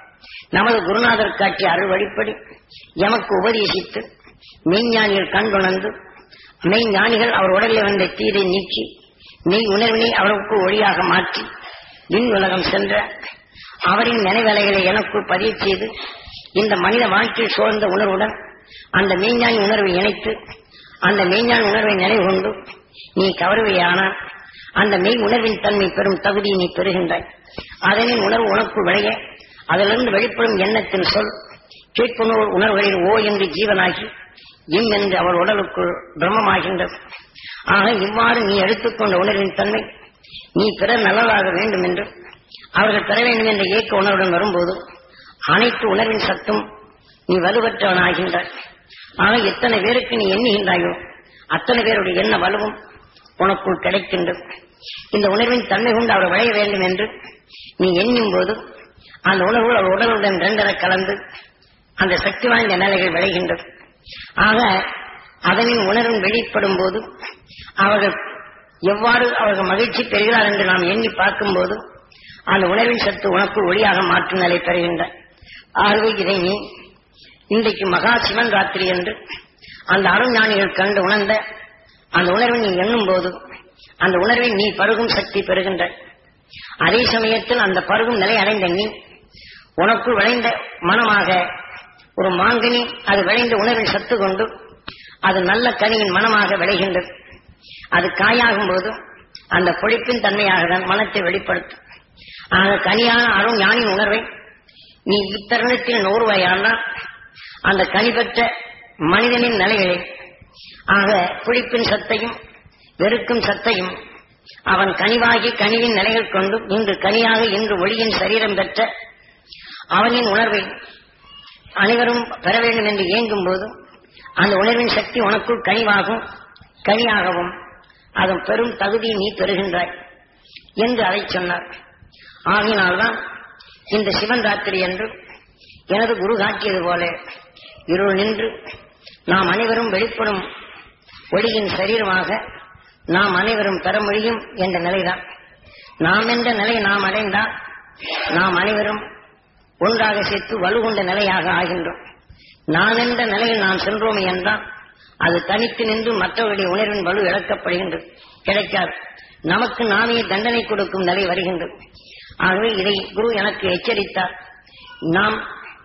நமது குருநாதர் காட்டிய அருள் வழிப்படி எமக்கு உபதேசித்து மெய்ஞானிகள் கண்கொணர்ந்து மெய்ஞானிகள் அவர் உடலில் வந்த தீரை நீக்கி மெய் உணர்வினை அவருக்கு ஒளியாக மாற்றி விண் உலகம் சென்ற அவரின் நினைவலைகளை எனக்குள் பதிய செய்து இந்த மனித வாழ்க்கையில் சூழ்ந்த உணர்வுடன் அந்த மெய்ஞானி உணர்வை இணைத்து அந்த மெய்ஞானி உணர்வை நினைவு கொண்டு நீ கவருவையானால் அந்த மெய் உணர்வின் தன்மை பெறும் தகுதியை நீ பெறுகின்றாய் அதனின் உணர்வு உனக்குள் விளைய அதிலிருந்து வெளிப்படும் எண்ணத்தின் சொல் கேட்புணர்வு உணர்வுகளில் ஓ என்று ஜீவனாகி இம் என்று அவர் உடலுக்குள் பிரம்மமாகின்றது ஆக இவ்வாறு நீ எடுத்துக்கொண்ட உணர்வின் தன்மை நீ பிறர் நல்லதாக வேண்டும் என்று அவர்கள் பெற வேண்டும் என்ற ஏக்க உணர்வுடன் வரும்போது அனைத்து உணர்வின் சத்தும் நீ வலுவற்றவனாகின்றாய் ஆக எத்தனை பேருக்கு நீ எண்ணுகின்றாயோ அத்தனை பேருடைய எண்ண வலுவும் உனக்குள் கிடைக்கின்றது இந்த உணர்வின் தன்மை கொண்டு அவர் விளைய வேண்டும் என்று நீ எண்ணும் போது அந்த உணர்வு அவர் உடலுடன் இரண்டர கலந்து அந்த சக்தி வாய்ந்த நிலைகள் விளைகின்றது ஆக அதனின் உணர்வு வெளிப்படும் போது அவர்கள் எவ்வாறு அவர்கள் மகிழ்ச்சி பெறுகிறார் என்று நாம் எண்ணி பார்க்கும்போது அந்த உணர்வின் சத்து உனக்குள் ஒளியாக மாற்றும் நிலை பெறுகின்ற ஆகவே இதை நீ இன்றைக்கு மகா சிவன் ராத்திரி என்று அந்த அருஞானிகள் கண்டு உணர்ந்த அந்த உணர்வை நீ எண்ணும் போது அந்த உணர்வை நீ பருகும் சக்தி பெறுகின்ற அதே சமயத்தில் அந்த பருகும் நிலை அடைந்த நீ உனக்குள் விளைந்த மனமாக ஒரு மாங்கனி அது விளைந்த உணர்வின் சத்து கொண்டு அது நல்ல கனியின் மனமாக விளைகின்றது அது காயாகும் போது அந்த பொழிப்பின் தன்மையாக தான் மனத்தை வெளிப்படுத்தும் ஆக கனியான அருண் ஞானின் உணர்வை நீ இத்தருணத்தில் நூறுவாயானால் அந்த கனி பெற்ற மனிதனின் நிலைகளை ஆக புளிப்பின் சத்தையும் வெறுக்கும் சத்தையும் அவன் கனிவாகி கனிவின் நிலைகள் கொண்டு இன்று கனியாக இன்று ஒளியின் சரீரம் பெற்ற அவனின் உணர்வை அனைவரும் பெற வேண்டும் என்று இயங்கும் போது அந்த உணர்வின் சக்தி உனக்குள் கனிவாகும் கனியாகவும் அதன் பெரும் தகுதியை நீ பெறுகின்றாய் என்று அதை சொன்னார் ஆகினால்தான் இந்த சிவன் ராத்திரி என்று எனது குரு காட்டியது போல இருள் நின்று நாம் அனைவரும் வெளிப்படும் ஒளியின் சரீரமாக நாம் அனைவரும் பெற முடியும் என்ற நிலைதான் நாம் என்ற நிலை நாம் அடைந்தால் நாம் அனைவரும் ஒன்றாக சேர்த்து வலுகொண்ட நிலையாக ஆகின்றோம் நான் என்ற நிலையில் நாம் சென்றோம் என்றால் அது தனித்து நின்று மற்றவர்களுடைய உணர்வின் வலு இழக்கப்படுகின்றது கிடைக்காது நமக்கு நாமே தண்டனை கொடுக்கும் நிலை வருகின்றது ஆகவே இதை குரு எனக்கு எச்சரித்தார் நாம்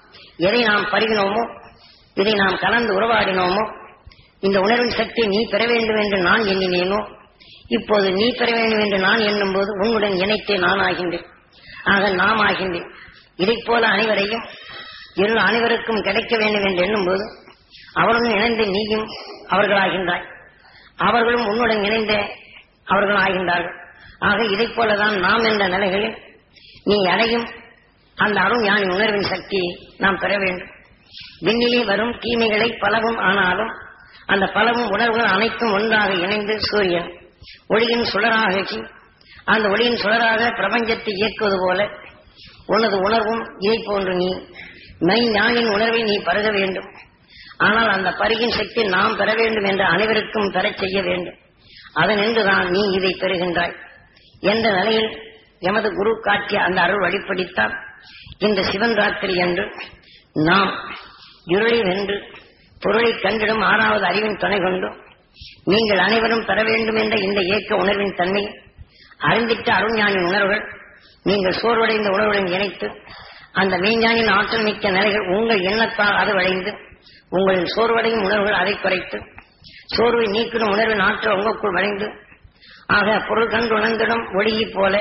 எதை நாம் பருகினோமோ இதை நாம் கலந்து உறவாடினோமோ இந்த உணர்வின் சக்தி நீ பெற வேண்டும் என்று நான் எண்ணினேனோ இப்போது நீ பெற வேண்டும் என்று நான் எண்ணும் போது உன்னுடன் இணைத்தே நான் ஆகின்றேன் ஆக நாம் ஆகின்றேன் இதைப் போல அனைவரையும் இரு அனைவருக்கும் கிடைக்க வேண்டும் என்று எண்ணும்போது அவருடன் இணைந்து நீயும் அவர்களாகின்றாய் அவர்களும் உன்னுடன் இணைந்த அவர்கள் ஆகின்றார்கள் ஆக இதைப் போலதான் நாம் என்ற நிலைகளில் நீ அடையும் அந்த அருண் ஞானி உணர்வின் சக்தியை நாம் பெற வேண்டும் விண்ணிலே வரும் தீமைகளை பலவும் ஆனாலும் அந்த பலவும் உணர்வுகள் அனைத்தும் ஒன்றாக இணைந்து சூரியன் ஒளியின் சுடராகி அந்த ஒளியின் சுடராக பிரபஞ்சத்தை இயக்குவது போல உனது உணர்வும் இதை போன்று நீ மெய் ஞானின் உணர்வை நீ பருக வேண்டும் ஆனால் அந்த பருகின் சக்தி நாம் பெற வேண்டும் என்று அனைவருக்கும் பெறச் செய்ய வேண்டும் அதனின்றுதான் நீ இதை பெறுகின்றாய் என்ற நிலையில் எமது குரு காட்டிய அந்த அருள் வழிப்படித்தான் இந்த சிவன் ராத்திரி என்று நாம் இருளை வென்று பொருளை கண்டிடும் ஆறாவது அறிவின் துணை கொண்டு நீங்கள் அனைவரும் பெற வேண்டும் என்ற இந்த ஏக்க உணர்வின் தன்மை அறிந்திட்ட அருஞானின் உணர்வுகள் நீங்கள் சோர்வடைந்த உணர்வுடன் இணைத்து அந்த மெய்ஞானின் ஆற்றல் மிக்க நிலைகள் உங்கள் எண்ணத்தால் அது விளைந்து உங்களின் சோர்வடையும் உணர்வுகள் அதை குறைத்து சோர்வை நீக்கிடும் உணர்வின் ஆற்றல் உங்களுக்குள் விளைந்து ஆக பொருள் கண்டு உணர்ந்திடும் ஒளியைப் போல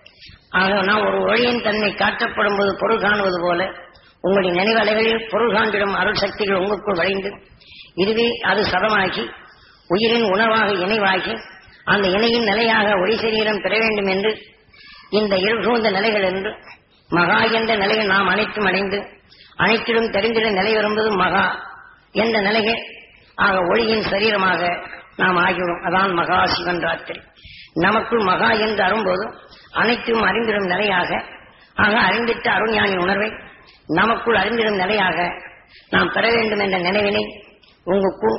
ஆக நாம் ஒரு ஒளியின் தன்மை காட்டப்படும் போது பொருள் காணுவது போல உங்களுடைய நினைவலைகளில் பொருள் காண்டிடும் அருள் சக்திகள் உங்களுக்குள் விளைந்து இதுவே அது சதமாகி உயிரின் உணவாக இணைவாகி அந்த இணையின் நிலையாக ஒளி சரீரம் பெற வேண்டும் என்று இந்த இருசூழ்ந்த நிலைகள் என்று மகா என்ற நிலையில் நாம் அனைத்தும் அடைந்து அனைத்திலும் தெரிந்திட நிலை வரும்போது மகா என்ற நிலைகள் ஆக ஒளியின் சரீரமாக நாம் ஆகிவிடும் அதான் மகா சிவன் ராத்திரி நமக்குள் மகா என்று அரும்போது அனைத்தும் அறிந்திடும் நிலையாக ஆக அறிந்திட்ட அருஞானி உணர்வை நமக்குள் அறிந்திடும் நிலையாக நாம் பெற வேண்டும் என்ற நினைவினை உங்களுக்குள்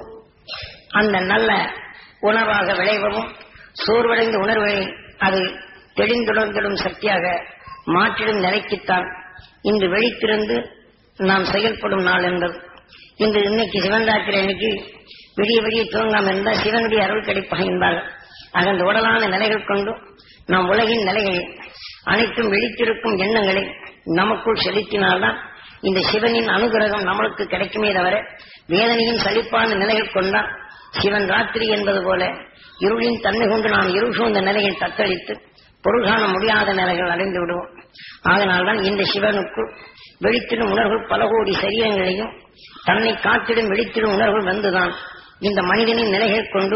அந்த நல்ல உணர்வாக விளைவவும் சோர்வடைந்த உணர்வுகளை அது தெளிந்துணர்ந்திடும் சக்தியாக மாற்றிடும் நிலைக்குத்தான் இன்று வெளித்திருந்து நாம் செயல்படும் நாள் என்பது இன்று இன்னைக்கு சிவன் ராத்திரி அன்னைக்கு விடிய விடிய தூங்காமல் இருந்தால் சிவனுடைய அருள் கிடைப்பாக என்பார்கள் ஆக அந்த உடலான நிலைகள் கொண்டு நாம் உலகின் நிலைகளில் அனைத்தும் விழித்திருக்கும் எண்ணங்களை நமக்குள் செலுத்தினால்தான் இந்த சிவனின் அனுகிரகம் நம்மளுக்கு கிடைக்குமே தவிர வேதனையின் சலிப்பான நிலைகள் கொண்டால் சிவன் ராத்திரி என்பது போல இருளின் தன்மை கொண்டு நாம் இருள் சூழ்ந்த நிலையில் தத்தளித்து பொருள் காண முடியாத நிலைகள் அடைந்து விடுவோம் அதனால்தான் இந்த சிவனுக்குள் வெளித்திடும் உணர்வு பல கோடி சரீரங்களையும் தன்னை காத்திடும் வெளித்திடும் உணர்வு வந்துதான் இந்த மனிதனின் நிலைகள் கொண்டு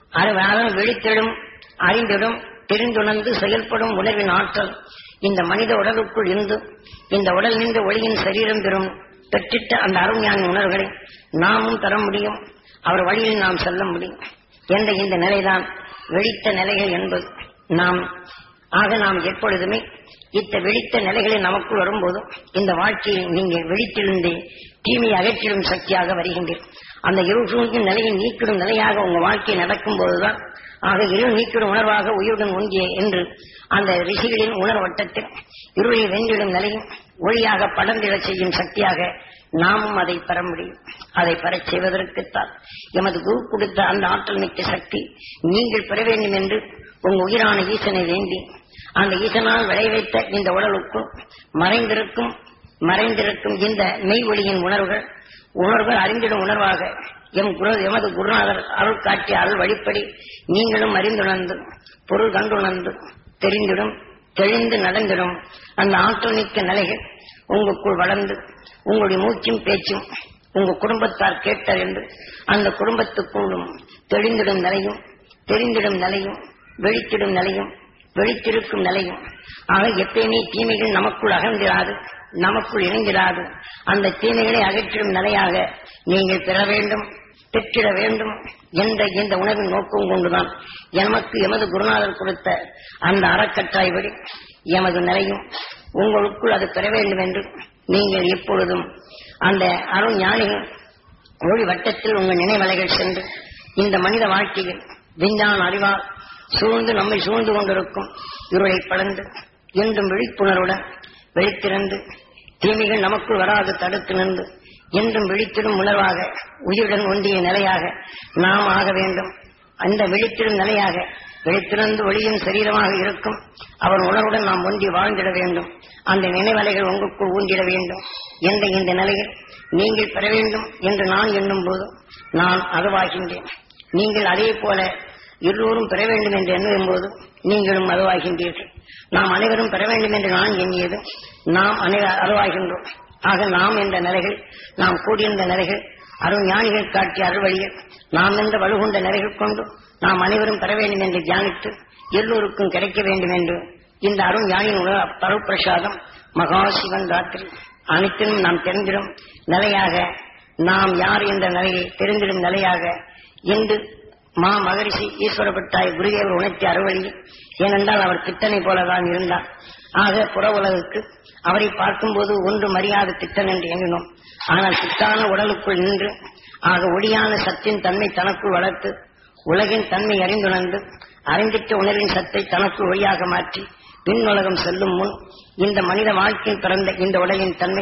அது வெளித்திடும் அறிந்திடும் தெரிந்துணர்ந்து செயல்படும் உணர்வின் ஆற்றல் இந்த மனித உடலுக்குள் இருந்து இந்த உடல் நின்ற ஒளியின் சரீரம் பெறும் பெற்றிட்ட அந்த அருமையான உணர்வுகளை நாமும் தர முடியும் அவர் வழியில் நாம் செல்ல முடியும் என்ற இந்த நிலைதான் வெளித்த நிலைகள் என்பது நாம் ஆக நாம் எப்பொழுதுமே இத்த விழித்த நிலைகளை நமக்குள் வரும்போது இந்த வாழ்க்கையில் நீங்கள் விழித்திருந்தே தீமையை அகற்றிடும் சக்தியாக வருகின்றீர் அந்த இருள் சூழ்ந்த நிலையை நீக்கிடும் நிலையாக உங்க வாழ்க்கை நடக்கும் போதுதான் ஆக இருள் நீக்கிடும் உணர்வாக உயிருடன் ஒன்றிய என்று அந்த ரிஷிகளின் உணர்வட்டத்தில் இருளை வென்றிடும் நிலையும் ஒளியாக படர்ந்திடச் செய்யும் சக்தியாக நாமும் அதை பெற முடியும் அதை பெறச் செய்வதற்குத்தான் எமது குரு கொடுத்த அந்த ஆற்றல் மிக்க சக்தி நீங்கள் பெற வேண்டும் என்று உங்க உயிரான ஈசனை வேண்டி அந்த ஈசனால் விளைவித்த இந்த உடலுக்குள் மறைந்திருக்கும் மறைந்திருக்கும் இந்த மெய் ஒளியின் உணர்வுகள் உணர்வுகள் அறிந்திடும் உணர்வாக எம் குரு எமது குருநாதர் அருள் காட்டிய அருள் வழிப்படி நீங்களும் அறிந்துணர்ந்து பொருள் கண்டுணர்ந்து தெரிந்திடும் தெளிந்து நடந்திடும் அந்த ஆற்றல் மிக்க நிலைகள் உங்களுக்குள் வளர்ந்து உங்களுடைய மூச்சும் பேச்சும் உங்க குடும்பத்தார் கேட்டறிந்து அந்த குடும்பத்துக்குள்ளும் தெளிந்திடும் நிலையும் தெரிந்திடும் நிலையும் வெளித்திடும் நிலையும் வெளித்திருக்கும் நிலையும் ஆக எப்பயுமே தீமைகள் நமக்குள் அகழ்ந்திராது நமக்குள் இணைந்திராது அந்த தீமைகளை அகற்றிடும் நிலையாக நீங்கள் பெற வேண்டும் பெற்றிட வேண்டும் என்ற இந்த உணவின் நோக்கம் கொண்டுதான் எமக்கு எமது குருநாதர் கொடுத்த அந்த அறக்கட்டாய்படி எமது நிலையும் உங்களுக்குள் அது பெற வேண்டும் என்று நீங்கள் எப்பொழுதும் அந்த அருள் ஞானிகள் ஒளி வட்டத்தில் உங்கள் நினைவலைகள் சென்று இந்த மனித வாழ்க்கையில் விஞ்ஞான அறிவால் சூழ்ந்து நம்மை சூழ்ந்து கொண்டிருக்கும் இருளை படந்து என்றும் விழிப்புணர்வுடன் வெளித்திறந்து தீமைகள் நமக்குள் வராது தடுத்து நின்று என்றும் விழித்திடும் உணர்வாக உயிருடன் ஒன்றிய நிலையாக நாம் ஆக வேண்டும் அந்த விழித்திடும் நிலையாக விழித்திறந்து ஒளியும் சரீரமாக இருக்கும் அவர் உணர்வுடன் நாம் ஒன்றி வாழ்ந்திட வேண்டும் அந்த நினைவலைகள் உங்களுக்குள் ஊன்றிட வேண்டும் என்ற இந்த நிலையில் நீங்கள் பெற வேண்டும் என்று நான் எண்ணும் போது நான் அதுவாகின்றேன் நீங்கள் அதே போல எல்லோரும் பெற வேண்டும் என்று எண்ணும் போது நீங்களும் அதுவாகின்றீர்கள் நாம் அனைவரும் பெற வேண்டும் என்று நான் எண்ணியது நாம் அனைவ அதுவாகின்றோம் ஆக நாம் என்ற நிலைகள் நாம் கூடியிருந்த நிலைகள் அருள் ஞானிகள் காட்டிய அருள்வழிகள் நாம் என்ற வலுகொண்ட நிலைகள் கொண்டு நாம் அனைவரும் பெற வேண்டும் என்று தியானித்து எல்லோருக்கும் கிடைக்க வேண்டும் என்று இந்த அருள் ஞானியின் உணர் அருள் பிரசாதம் மகா சிவன் ராத்திரி அனைத்திலும் நாம் தெரிந்திடும் நிலையாக நாம் யார் என்ற நிலையை தெரிந்திடும் நிலையாக இன்று மா மகரிஷி ஈஸ்வரப்பட்டாய் குருதேவர் உணர்த்திய அறுவழி ஏனென்றால் அவர் திட்டனை போலதான் இருந்தார் ஆக புற உலகுக்கு அவரை பார்க்கும்போது ஒன்று மரியாதை திட்டன் என்று எண்ணினோம் ஆனால் சித்தான உடலுக்குள் நின்று ஆக ஒளியான சத்தின் தன்மை தனக்குள் வளர்த்து உலகின் தன்மை அறிந்துணர்ந்து அறிந்திட்ட உணர்வின் சத்தை தனக்குள் ஒளியாக மாற்றி பின் உலகம் செல்லும் முன் இந்த மனித வாழ்க்கையில் பிறந்த இந்த உலகின் தன்மை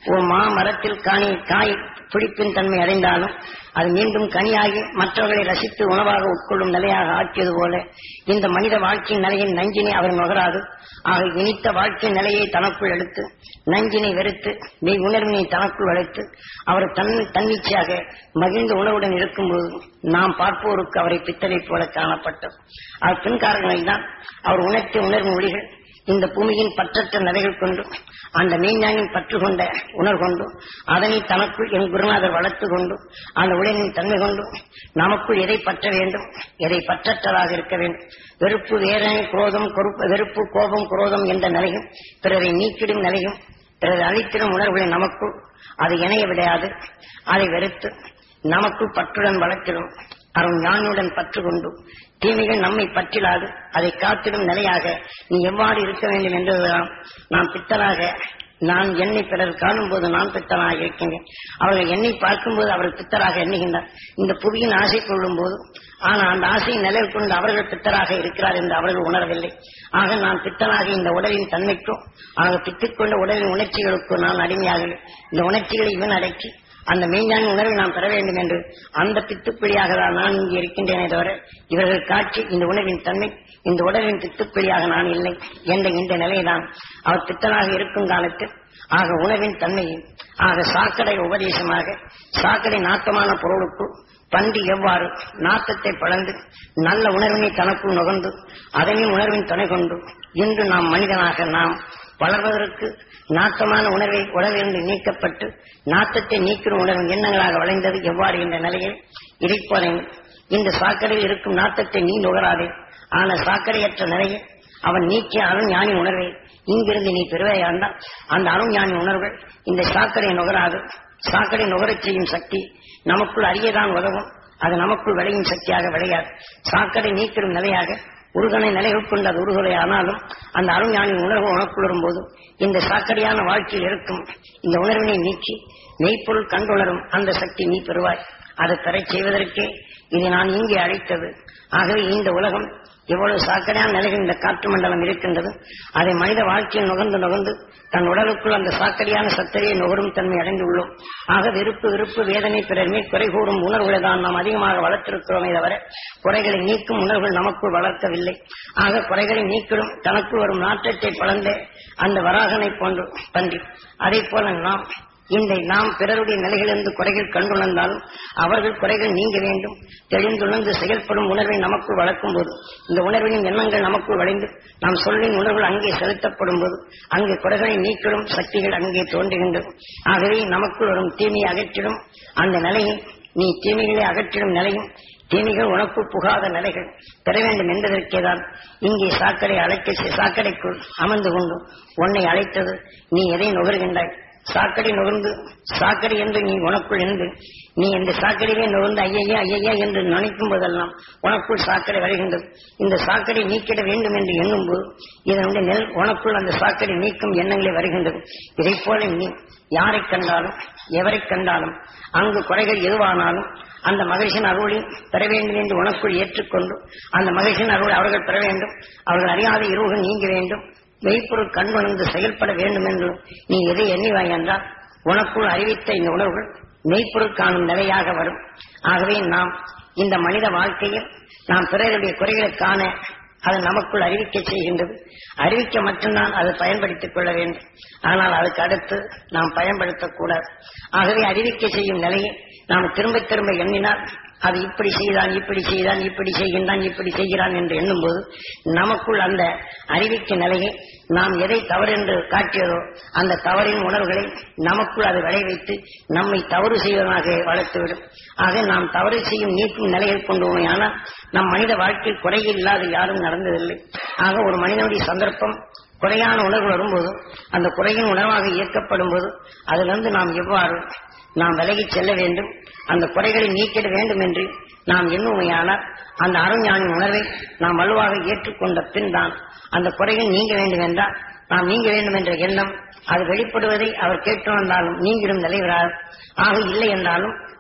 ஒரு மாமரத்தில் காணி காய் பிடிப்பின் தன்மை அடைந்தாலும் அது மீண்டும் கனியாகி மற்றவர்களை ரசித்து உணவாக உட்கொள்ளும் நிலையாக ஆக்கியது போல இந்த மனித வாழ்க்கையின் நிலையின் நஞ்சினை அவர் நுகராது ஆக இனித்த வாழ்க்கை நிலையை தனக்குள் எடுத்து நஞ்சினை வெறுத்து மெய் உணர்வினை தனக்குள் வளைத்து அவர் தன் தன்னிச்சையாக மகிழ்ந்த உணவுடன் இருக்கும்போது நாம் பார்ப்போருக்கு அவரை பித்தளை போல காணப்பட்டது அது பின்காரங்களை தான் அவர் உணர்த்திய உணர்வு மொழிகள் இந்த பூமியின் பற்றற்ற நிலைகள் கொண்டு அந்த மெய்ஞானின் பற்று கொண்ட உணர்வு கொண்டு அதனை தனக்குள் என் குருநாதர் வளர்த்து கொண்டு அந்த உலகின் தன்மை கொண்டு நமக்குள் எதை பற்ற வேண்டும் எதை பற்றற்றதாக இருக்க வேண்டும் வெறுப்பு வேதனை குரோதம் கொறுப்பு வெறுப்பு கோபம் குரோதம் என்ற நிலையும் பிறரை நீக்கிடும் நிலையும் பிறரை அழித்திடும் உணர்வுகளை நமக்குள் அது இணைய விடையாது அதை வெறுத்து நமக்குள் பற்றுடன் வளர்த்திடும் அருண் ஞானியுடன் பற்று கொண்டு தீமைகள் நம்மை பற்றிலாது அதை காத்திடும் நிலையாக நீ எவ்வாறு இருக்க வேண்டும் என்றுதான் நான் பித்தனாக நான் என்னை பிறர் காணும் போது நான் பித்தனாக இருக்கின்றேன் அவர்கள் என்னை பார்க்கும்போது அவர்கள் பித்தராக எண்ணுகின்றார் இந்த புவியின் ஆசை கொள்ளும் போது ஆனால் அந்த ஆசையை நிலையில் கொண்டு அவர்கள் பித்தராக இருக்கிறார் என்று அவர்கள் உணரவில்லை ஆக நான் பித்தனாக இந்த உடலின் தன்மைக்கும் ஆக பித்துக்கொண்ட உடலின் உணர்ச்சிகளுக்கும் நான் அடிமையாக இந்த உணர்ச்சிகளை இவன் அடக்கி அந்த மெய்ஞான உணர்வை நாம் பெற வேண்டும் என்று அந்த பித்துப்பிடியாக தான் நான் இங்கே இருக்கின்றேனே தவிர இவர்கள் காட்சி இந்த உணர்வின் தன்மை இந்த உடலின் பித்துப்பிடியாக நான் இல்லை என்ற இந்த நிலைதான் அவர் பித்தனாக இருக்கும் காலத்தில் ஆக உணவின் தன்மையை ஆக சாக்கடை உபதேசமாக சாக்கடை நாட்டமான பொருளுக்குள் பன்றி எவ்வாறு நாட்டத்தை பழந்து நல்ல உணர்வினை தனக்குள் நுகர்ந்து அதனின் உணர்வின் துணை கொண்டு இன்று நாம் மனிதனாக நாம் வளர்வதற்கு நாட்டமான உணர்வை உடலிருந்து நீக்கப்பட்டு நாட்டத்தை நீக்கிற உணர்வின் எண்ணங்களாக வளைந்தது எவ்வாறு என்ற நிலையில் இதைப்போல இந்த சாக்கடையில் இருக்கும் நாட்டத்தை நீ நுகராதே ஆன சாக்கடையற்ற நிலையில் அவன் நீக்கிய அருண் ஞானி உணர்வை இங்கிருந்து நீ பெறுவையாண்டால் அந்த அருண் ஞானி உணர்வுகள் இந்த சாக்கடையை நுகராது சாக்கடை நுகரச் செய்யும் சக்தி நமக்குள் அறியதான் உதவும் அது நமக்குள் விளையும் சக்தியாக விளையாது சாக்கடை நீக்கிடும் நிலையாக உருகனை நிலைகள் கொண்ட அது உருகலை ஆனாலும் அந்த அருஞானின் உணர்வு உனக்குள் வரும்போது இந்த சாக்கடையான வாழ்க்கையில் இருக்கும் இந்த உணர்வினை நீக்கி மெய்ப்பொருள் கண்டுணரும் அந்த சக்தி நீ பெறுவாய் அதை பெறச் செய்வதற்கே இதை நான் இங்கே அழைத்தது ஆகவே இந்த உலகம் எவ்வளவு சாக்கடையான நிலையில் இந்த காற்று மண்டலம் இருக்கின்றது அதை மனித வாழ்க்கையில் நுகர்ந்து நுகர்ந்து தன் உடலுக்குள் அந்த சாக்கடையான சத்தரையை நுகரும் தன்மை அடைந்துள்ளோம் ஆக வெறுப்பு விருப்பு வேதனை பிறர் மேல் குறை கூறும் உணர்வுகளை தான் நாம் அதிகமாக வளர்த்திருக்கிறோமே தவிர குறைகளை நீக்கும் உணர்வுகள் நமக்குள் வளர்க்கவில்லை ஆக குறைகளை நீக்கிடும் தனக்குள் வரும் நாற்றத்தை பழந்த அந்த வராகனை போன்று பன்றி அதே போல நாம் இந்த நாம் பிறருடைய நிலைகளிலிருந்து குறைகள் கண்டுணர்ந்தாலும் அவர்கள் குறைகள் நீங்க வேண்டும் தெளிந்துணர்ந்து செயல்படும் உணர்வை நமக்குள் வளர்க்கும் போது இந்த உணர்வின் எண்ணங்கள் நமக்குள் வளைந்து நாம் சொல்லின் உணர்வுகள் அங்கே செலுத்தப்படும் போது அங்கே குறைகளை நீக்கிடும் சக்திகள் அங்கே தோன்றுகின்றது ஆகவே நமக்குள் வரும் தீமையை அகற்றிடும் அந்த நிலையை நீ தீமைகளை அகற்றிடும் நிலையும் தீமைகள் உனக்குள் புகாத நிலைகள் பெற வேண்டும் என்பதற்கேதான் இங்கே சாக்கடை அழைக்க சாக்கடைக்குள் அமர்ந்து கொண்டு உன்னை அழைத்தது நீ எதை நுகர்கின்றாய் சாக்கடை நுகர்ந்து சாக்கடை என்று நீ உனக்குள் இருந்து நீ இந்த சாக்கடையிலே நுகர்ந்து ஐயையா ஐயையா என்று நினைக்கும் போதெல்லாம் உனக்குள் சாக்கடை வருகின்றது இந்த சாக்கடை நீக்கிட வேண்டும் என்று எண்ணும் போது இதனுடைய நெல் உனக்குள் அந்த சாக்கடை நீக்கும் எண்ணங்களே வருகின்றது இதை போல நீ யாரை கண்டாலும் எவரை கண்டாலும் அங்கு குறைகள் எதுவானாலும் அந்த மகிழ்ச்சியின் அருளை பெற வேண்டும் என்று உனக்குள் ஏற்றுக்கொண்டு அந்த மகிழ்ச்சியின் அருளை அவர்கள் பெற வேண்டும் அவர்கள் அறியாத இருவுகள் நீங்க வேண்டும் மெய்ப்பொருள் கண்வணர்ந்து செயல்பட வேண்டும் என்று நீ எதை எண்ணிவாய் என்றால் உனக்குள் அறிவித்த இந்த உணர்வுகள் மெய்ப்பொருள் காணும் நிலையாக வரும் ஆகவே நாம் இந்த மனித வாழ்க்கையில் நாம் பிறருடைய குறைகளை காண அது நமக்குள் அறிவிக்க செய்கின்றது அறிவிக்க மட்டும்தான் அதை பயன்படுத்திக் கொள்ள வேண்டும் ஆனால் அதுக்கு அடுத்து நாம் பயன்படுத்தக்கூடாது ஆகவே அறிவிக்க செய்யும் நிலையை நாம் திரும்ப திரும்ப எண்ணினால் அது இப்படி செய்தான் இப்படி செய்தான் இப்படி செய்கின்றான் இப்படி செய்கிறான் என்று எண்ணும்போது நமக்குள் அந்த அறிவிக்க நிலையை நாம் எதை தவறு என்று காட்டியதோ அந்த தவறின் உணர்வுகளை நமக்குள் அது விளைவித்து நம்மை தவறு செய்வதாக வளர்த்துவிடும் ஆக நாம் தவறு செய்யும் நீக்கும் நிலையில் கொண்டு ஆனால் நம் மனித வாழ்க்கையில் குறையில் இல்லாத யாரும் நடந்ததில்லை ஆக ஒரு மனிதனுடைய சந்தர்ப்பம் குறையான உணர்வு வரும்போது அந்த குறையின் உணர்வாக இயக்கப்படும் போது அதிலிருந்து நாம் எவ்வாறு நாம் விலகிச் செல்ல வேண்டும் அந்த குறைகளை நீக்கிட வேண்டும் என்று நாம் எண்ணுமையானால் அந்த அருஞானின் உணர்வை நாம் வலுவாக ஏற்றுக்கொண்ட பின் தான் அந்த குறைகள் நீங்க வேண்டும் என்றால் நாம் நீங்க வேண்டும் என்ற எண்ணம் அது வெளிப்படுவதை அவர் கேட்டு வந்தாலும் நீங்கிடும் நிலை வராது ஆக இல்லை என்றாலும்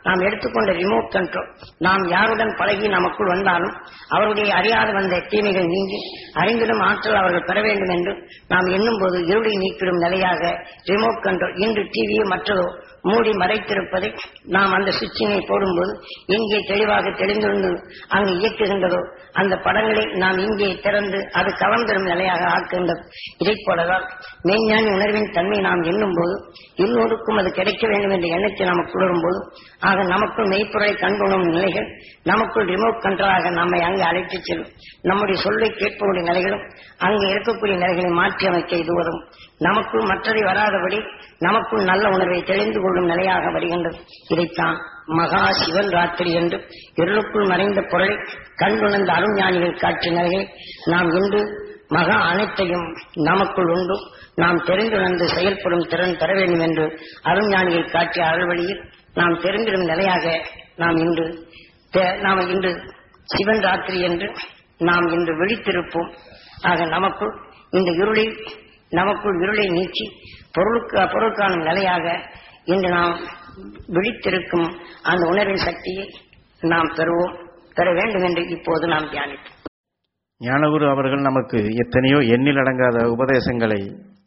நாம் எடுத்துக்கொண்ட ரிமோட் கண்ட்ரோல் நாம் யாருடன் பழகி நமக்குள் வந்தாலும் அவருடைய அறியாது வந்த தீமைகள் நீங்கி அறிந்திடும் ஆற்றல் அவர்கள் பெற வேண்டும் என்று நாம் எண்ணும் போது இருளை நீக்கிடும் நிலையாக ரிமோட் கண்ட்ரோல் இன்று டிவியோ மற்றதோ மூடி மறைத்திருப்பதை நாம் அந்த சுவிட்சினை போடும்போது இங்கே தெளிவாக தெளிந்திருந்து அங்கு இயக்குகின்றதோ அந்த படங்களை நாம் இங்கே திறந்து அது கவர்ந்திடும் நிலையாக ஆக்குகின்றது இதைப் போலதான் மெய்ஞானி உணர்வின் தன்மை நாம் எண்ணும் போது எல்லோருக்கும் அது கிடைக்க வேண்டும் என்ற எண்ணத்தை நமக்கு உணரும் போது ஆக நமக்குள் மெய்ப்பொருளை கண்டுணரும் நிலைகள் நமக்குள் ரிமோட் கண்ட்ரோலாக நம்மை அங்கு அழைத்துச் செல்லும் நம்முடைய சொல்லை கேட்பவருடைய நிலைகளும் அங்கு இருக்கக்கூடிய நிலைகளை மாற்றி அமைக்க இது வரும் நமக்குள் மற்றதை வராதபடி நமக்குள் நல்ல உணர்வை தெளிந்து கொள்ளும் நிலையாக வருகின்றது இதைத்தான் மகா சிவன் ராத்திரி என்று இருளுக்குள் மறைந்த பொருளை கண்டுணர்ந்த அருஞானிகள் காட்சிய நிலைகளை நாம் இன்று மகா அனைத்தையும் நமக்குள் உண்டு நாம் தெரிந்துணர்ந்து செயல்படும் திறன் பெற வேண்டும் என்று அருஞானிகள் காட்டிய அருள்வழியில் நாம் தெரிந்திடும் நிலையாக நாம் இன்று தே- நாம் இன்று சிவன் ராத்திரி என்று நாம் இன்று விழித்திருப்போம் ஆக நமக்குள் இந்த இருளை நமக்குள் இருளை நீக்கி பொருளுக்கு பொருளுக்கான நிலையாக இன்று நாம் விழித்திருக்கும் அந்த உணர்வின் சக்தியை நாம் பெறுவோம் பெற வேண்டும் என்று இப்போது நாம் தியானித்தோம் ஞானகுரு அவர்கள் நமக்கு எத்தனையோ எண்ணில் அடங்காத உபதேசங்களை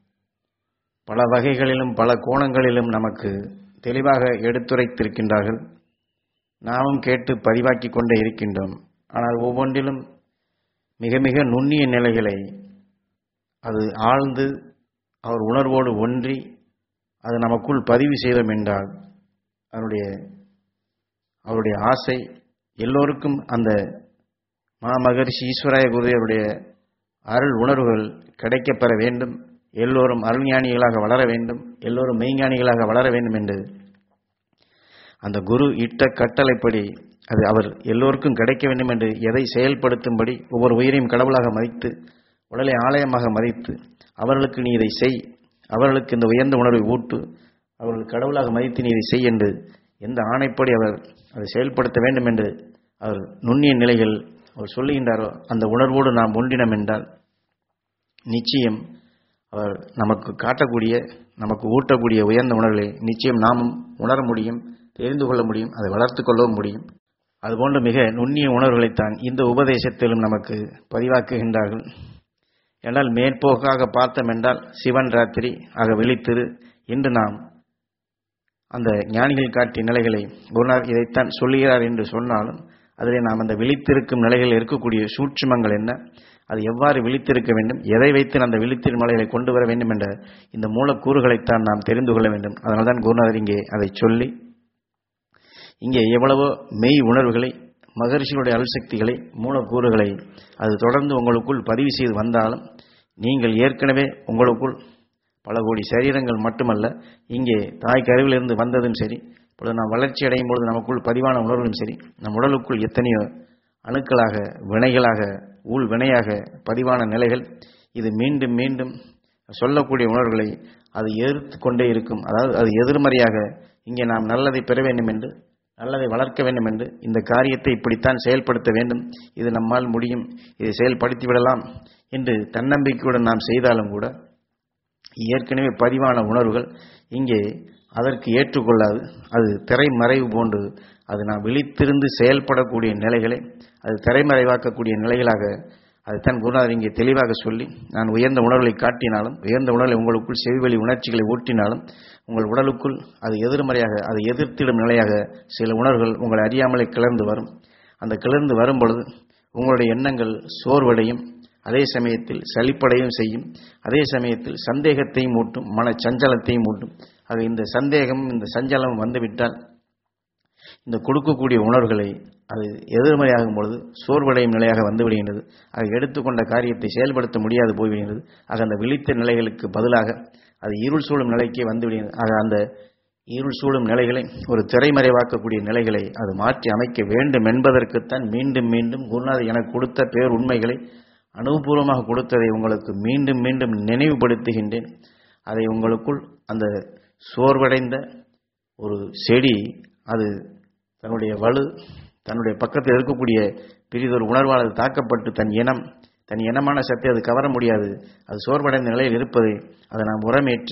பல வகைகளிலும் பல கோணங்களிலும் நமக்கு தெளிவாக எடுத்துரைத்திருக்கின்றார்கள் நாமும் கேட்டு பதிவாக்கிக் கொண்டே இருக்கின்றோம் ஆனால் ஒவ்வொன்றிலும் மிக மிக நுண்ணிய நிலைகளை அது ஆழ்ந்து அவர் உணர்வோடு ஒன்றி அது நமக்குள் பதிவு செய்தோம் என்றால் அதனுடைய அவருடைய ஆசை எல்லோருக்கும் அந்த மாமகரிஷி ஈஸ்வராய குருதேவருடைய அருள் உணர்வுகள் கிடைக்கப் பெற வேண்டும் எல்லோரும் அருள்ஞானிகளாக வளர வேண்டும் எல்லோரும் மெய்ஞானிகளாக வளர வேண்டும் என்று அந்த குரு இட்ட கட்டளைப்படி அது அவர் எல்லோருக்கும் கிடைக்க வேண்டும் என்று எதை செயல்படுத்தும்படி ஒவ்வொரு உயிரையும் கடவுளாக மதித்து உடலை ஆலயமாக மதித்து அவர்களுக்கு நீ இதை செய் அவர்களுக்கு இந்த உயர்ந்த உணர்வை ஊட்டு அவர்கள் கடவுளாக மதித்து நீ இதை செய் என்று எந்த ஆணைப்படி அவர் அதை செயல்படுத்த வேண்டும் என்று அவர் நுண்ணிய நிலைகள் அவர் சொல்லுகின்றாரோ அந்த உணர்வோடு நாம் ஒன்றினம் என்றால் நிச்சயம் அவர் நமக்கு காட்டக்கூடிய நமக்கு ஊட்டக்கூடிய உயர்ந்த உணர்வுகளை நிச்சயம் நாமும் உணர முடியும் தெரிந்து கொள்ள முடியும் அதை வளர்த்து கொள்ளவும் முடியும் அதுபோன்ற மிக நுண்ணிய உணர்வுகளைத்தான் இந்த உபதேசத்திலும் நமக்கு பதிவாக்குகின்றார்கள் என்றால் மேற்போக்காக பார்த்தோம் என்றால் சிவன் ராத்திரி ஆக விழித்திரு இன்று நாம் அந்த ஞானிகள் காட்டிய நிலைகளை குருநாதர் இதைத்தான் சொல்லுகிறார் என்று சொன்னாலும் அதிலே நாம் அந்த விழித்திருக்கும் நிலைகளில் இருக்கக்கூடிய சூட்சுமங்கள் என்ன அது எவ்வாறு விழித்திருக்க வேண்டும் எதை வைத்து அந்த விழித்திரும் நிலைகளை கொண்டு வர வேண்டும் என்ற இந்த மூலக்கூறுகளைத்தான் நாம் தெரிந்து கொள்ள வேண்டும் அதனால்தான் குருநாதர் இங்கே அதை சொல்லி இங்கே எவ்வளவோ மெய் உணர்வுகளை மகரிஷிகளுடைய அல்சக்திகளை மூலக்கூறுகளை அது தொடர்ந்து உங்களுக்குள் பதிவு செய்து வந்தாலும் நீங்கள் ஏற்கனவே உங்களுக்குள் பல கோடி சரீரங்கள் மட்டுமல்ல இங்கே தாய் கருவிலிருந்து வந்ததும் சரி இப்பொழுது நாம் வளர்ச்சி அடையும் பொழுது நமக்குள் பதிவான உணர்வுகளும் சரி நம் உடலுக்குள் எத்தனையோ அணுக்களாக வினைகளாக ஊழ் வினையாக பதிவான நிலைகள் இது மீண்டும் மீண்டும் சொல்லக்கூடிய உணர்வுகளை அது எதிர்த்து கொண்டே இருக்கும் அதாவது அது எதிர்மறையாக இங்கே நாம் நல்லதை பெற வேண்டும் என்று நல்லதை வளர்க்க வேண்டும் என்று இந்த காரியத்தை இப்படித்தான் செயல்படுத்த வேண்டும் இது நம்மால் முடியும் இதை செயல்படுத்தி விடலாம் என்று தன்னம்பிக்கையுடன் நாம் செய்தாலும் கூட ஏற்கனவே பதிவான உணர்வுகள் இங்கே அதற்கு ஏற்றுக்கொள்ளாது அது திரைமறைவு போன்று அது நாம் விழித்திருந்து செயல்படக்கூடிய நிலைகளை அது திரைமறைவாக்கக்கூடிய நிலைகளாக அதுதான் குருநாதர் இங்கே தெளிவாக சொல்லி நான் உயர்ந்த உணர்வுகளை காட்டினாலும் உயர்ந்த உணர்வை உங்களுக்குள் செவிவெளி உணர்ச்சிகளை ஊட்டினாலும் உங்கள் உடலுக்குள் அது எதிர்மறையாக அது எதிர்த்திடும் நிலையாக சில உணர்வுகள் உங்களை அறியாமலே கிளர்ந்து வரும் அந்த கிளர்ந்து வரும் பொழுது உங்களுடைய எண்ணங்கள் சோர்வடையும் அதே சமயத்தில் சலிப்படையும் செய்யும் அதே சமயத்தில் சந்தேகத்தையும் ஊட்டும் மன சஞ்சலத்தையும் ஊட்டும் அது இந்த சந்தேகம் இந்த சஞ்சலம் வந்துவிட்டால் இந்த கொடுக்கக்கூடிய உணர்வுகளை அது எதிர்மறையாகும் பொழுது சோர்வடையும் நிலையாக வந்துவிடுகின்றது அதை எடுத்துக்கொண்ட காரியத்தை செயல்படுத்த முடியாது போய்விடுகிறது ஆக அந்த விழித்த நிலைகளுக்கு பதிலாக அது இருள் சூழும் நிலைக்கே வந்துவிடுகிறது ஆக அந்த இருள் சூழும் நிலைகளை ஒரு திரைமறைவாக்கக்கூடிய நிலைகளை அது மாற்றி அமைக்க வேண்டும் என்பதற்குத்தான் மீண்டும் மீண்டும் குருநாதர் எனக்கு கொடுத்த பேர் உண்மைகளை அனுபவபூர்வமாக கொடுத்ததை உங்களுக்கு மீண்டும் மீண்டும் நினைவுபடுத்துகின்றேன் அதை உங்களுக்குள் அந்த சோர்வடைந்த ஒரு செடி அது தன்னுடைய வலு தன்னுடைய பக்கத்தில் இருக்கக்கூடிய பிரிதொரு உணர்வால் அது தாக்கப்பட்டு தன் இனம் தன் இனமான சத்தை அது கவர முடியாது அது சோர்வடைந்த நிலையில் இருப்பதை அதை நாம் உரமேற்றி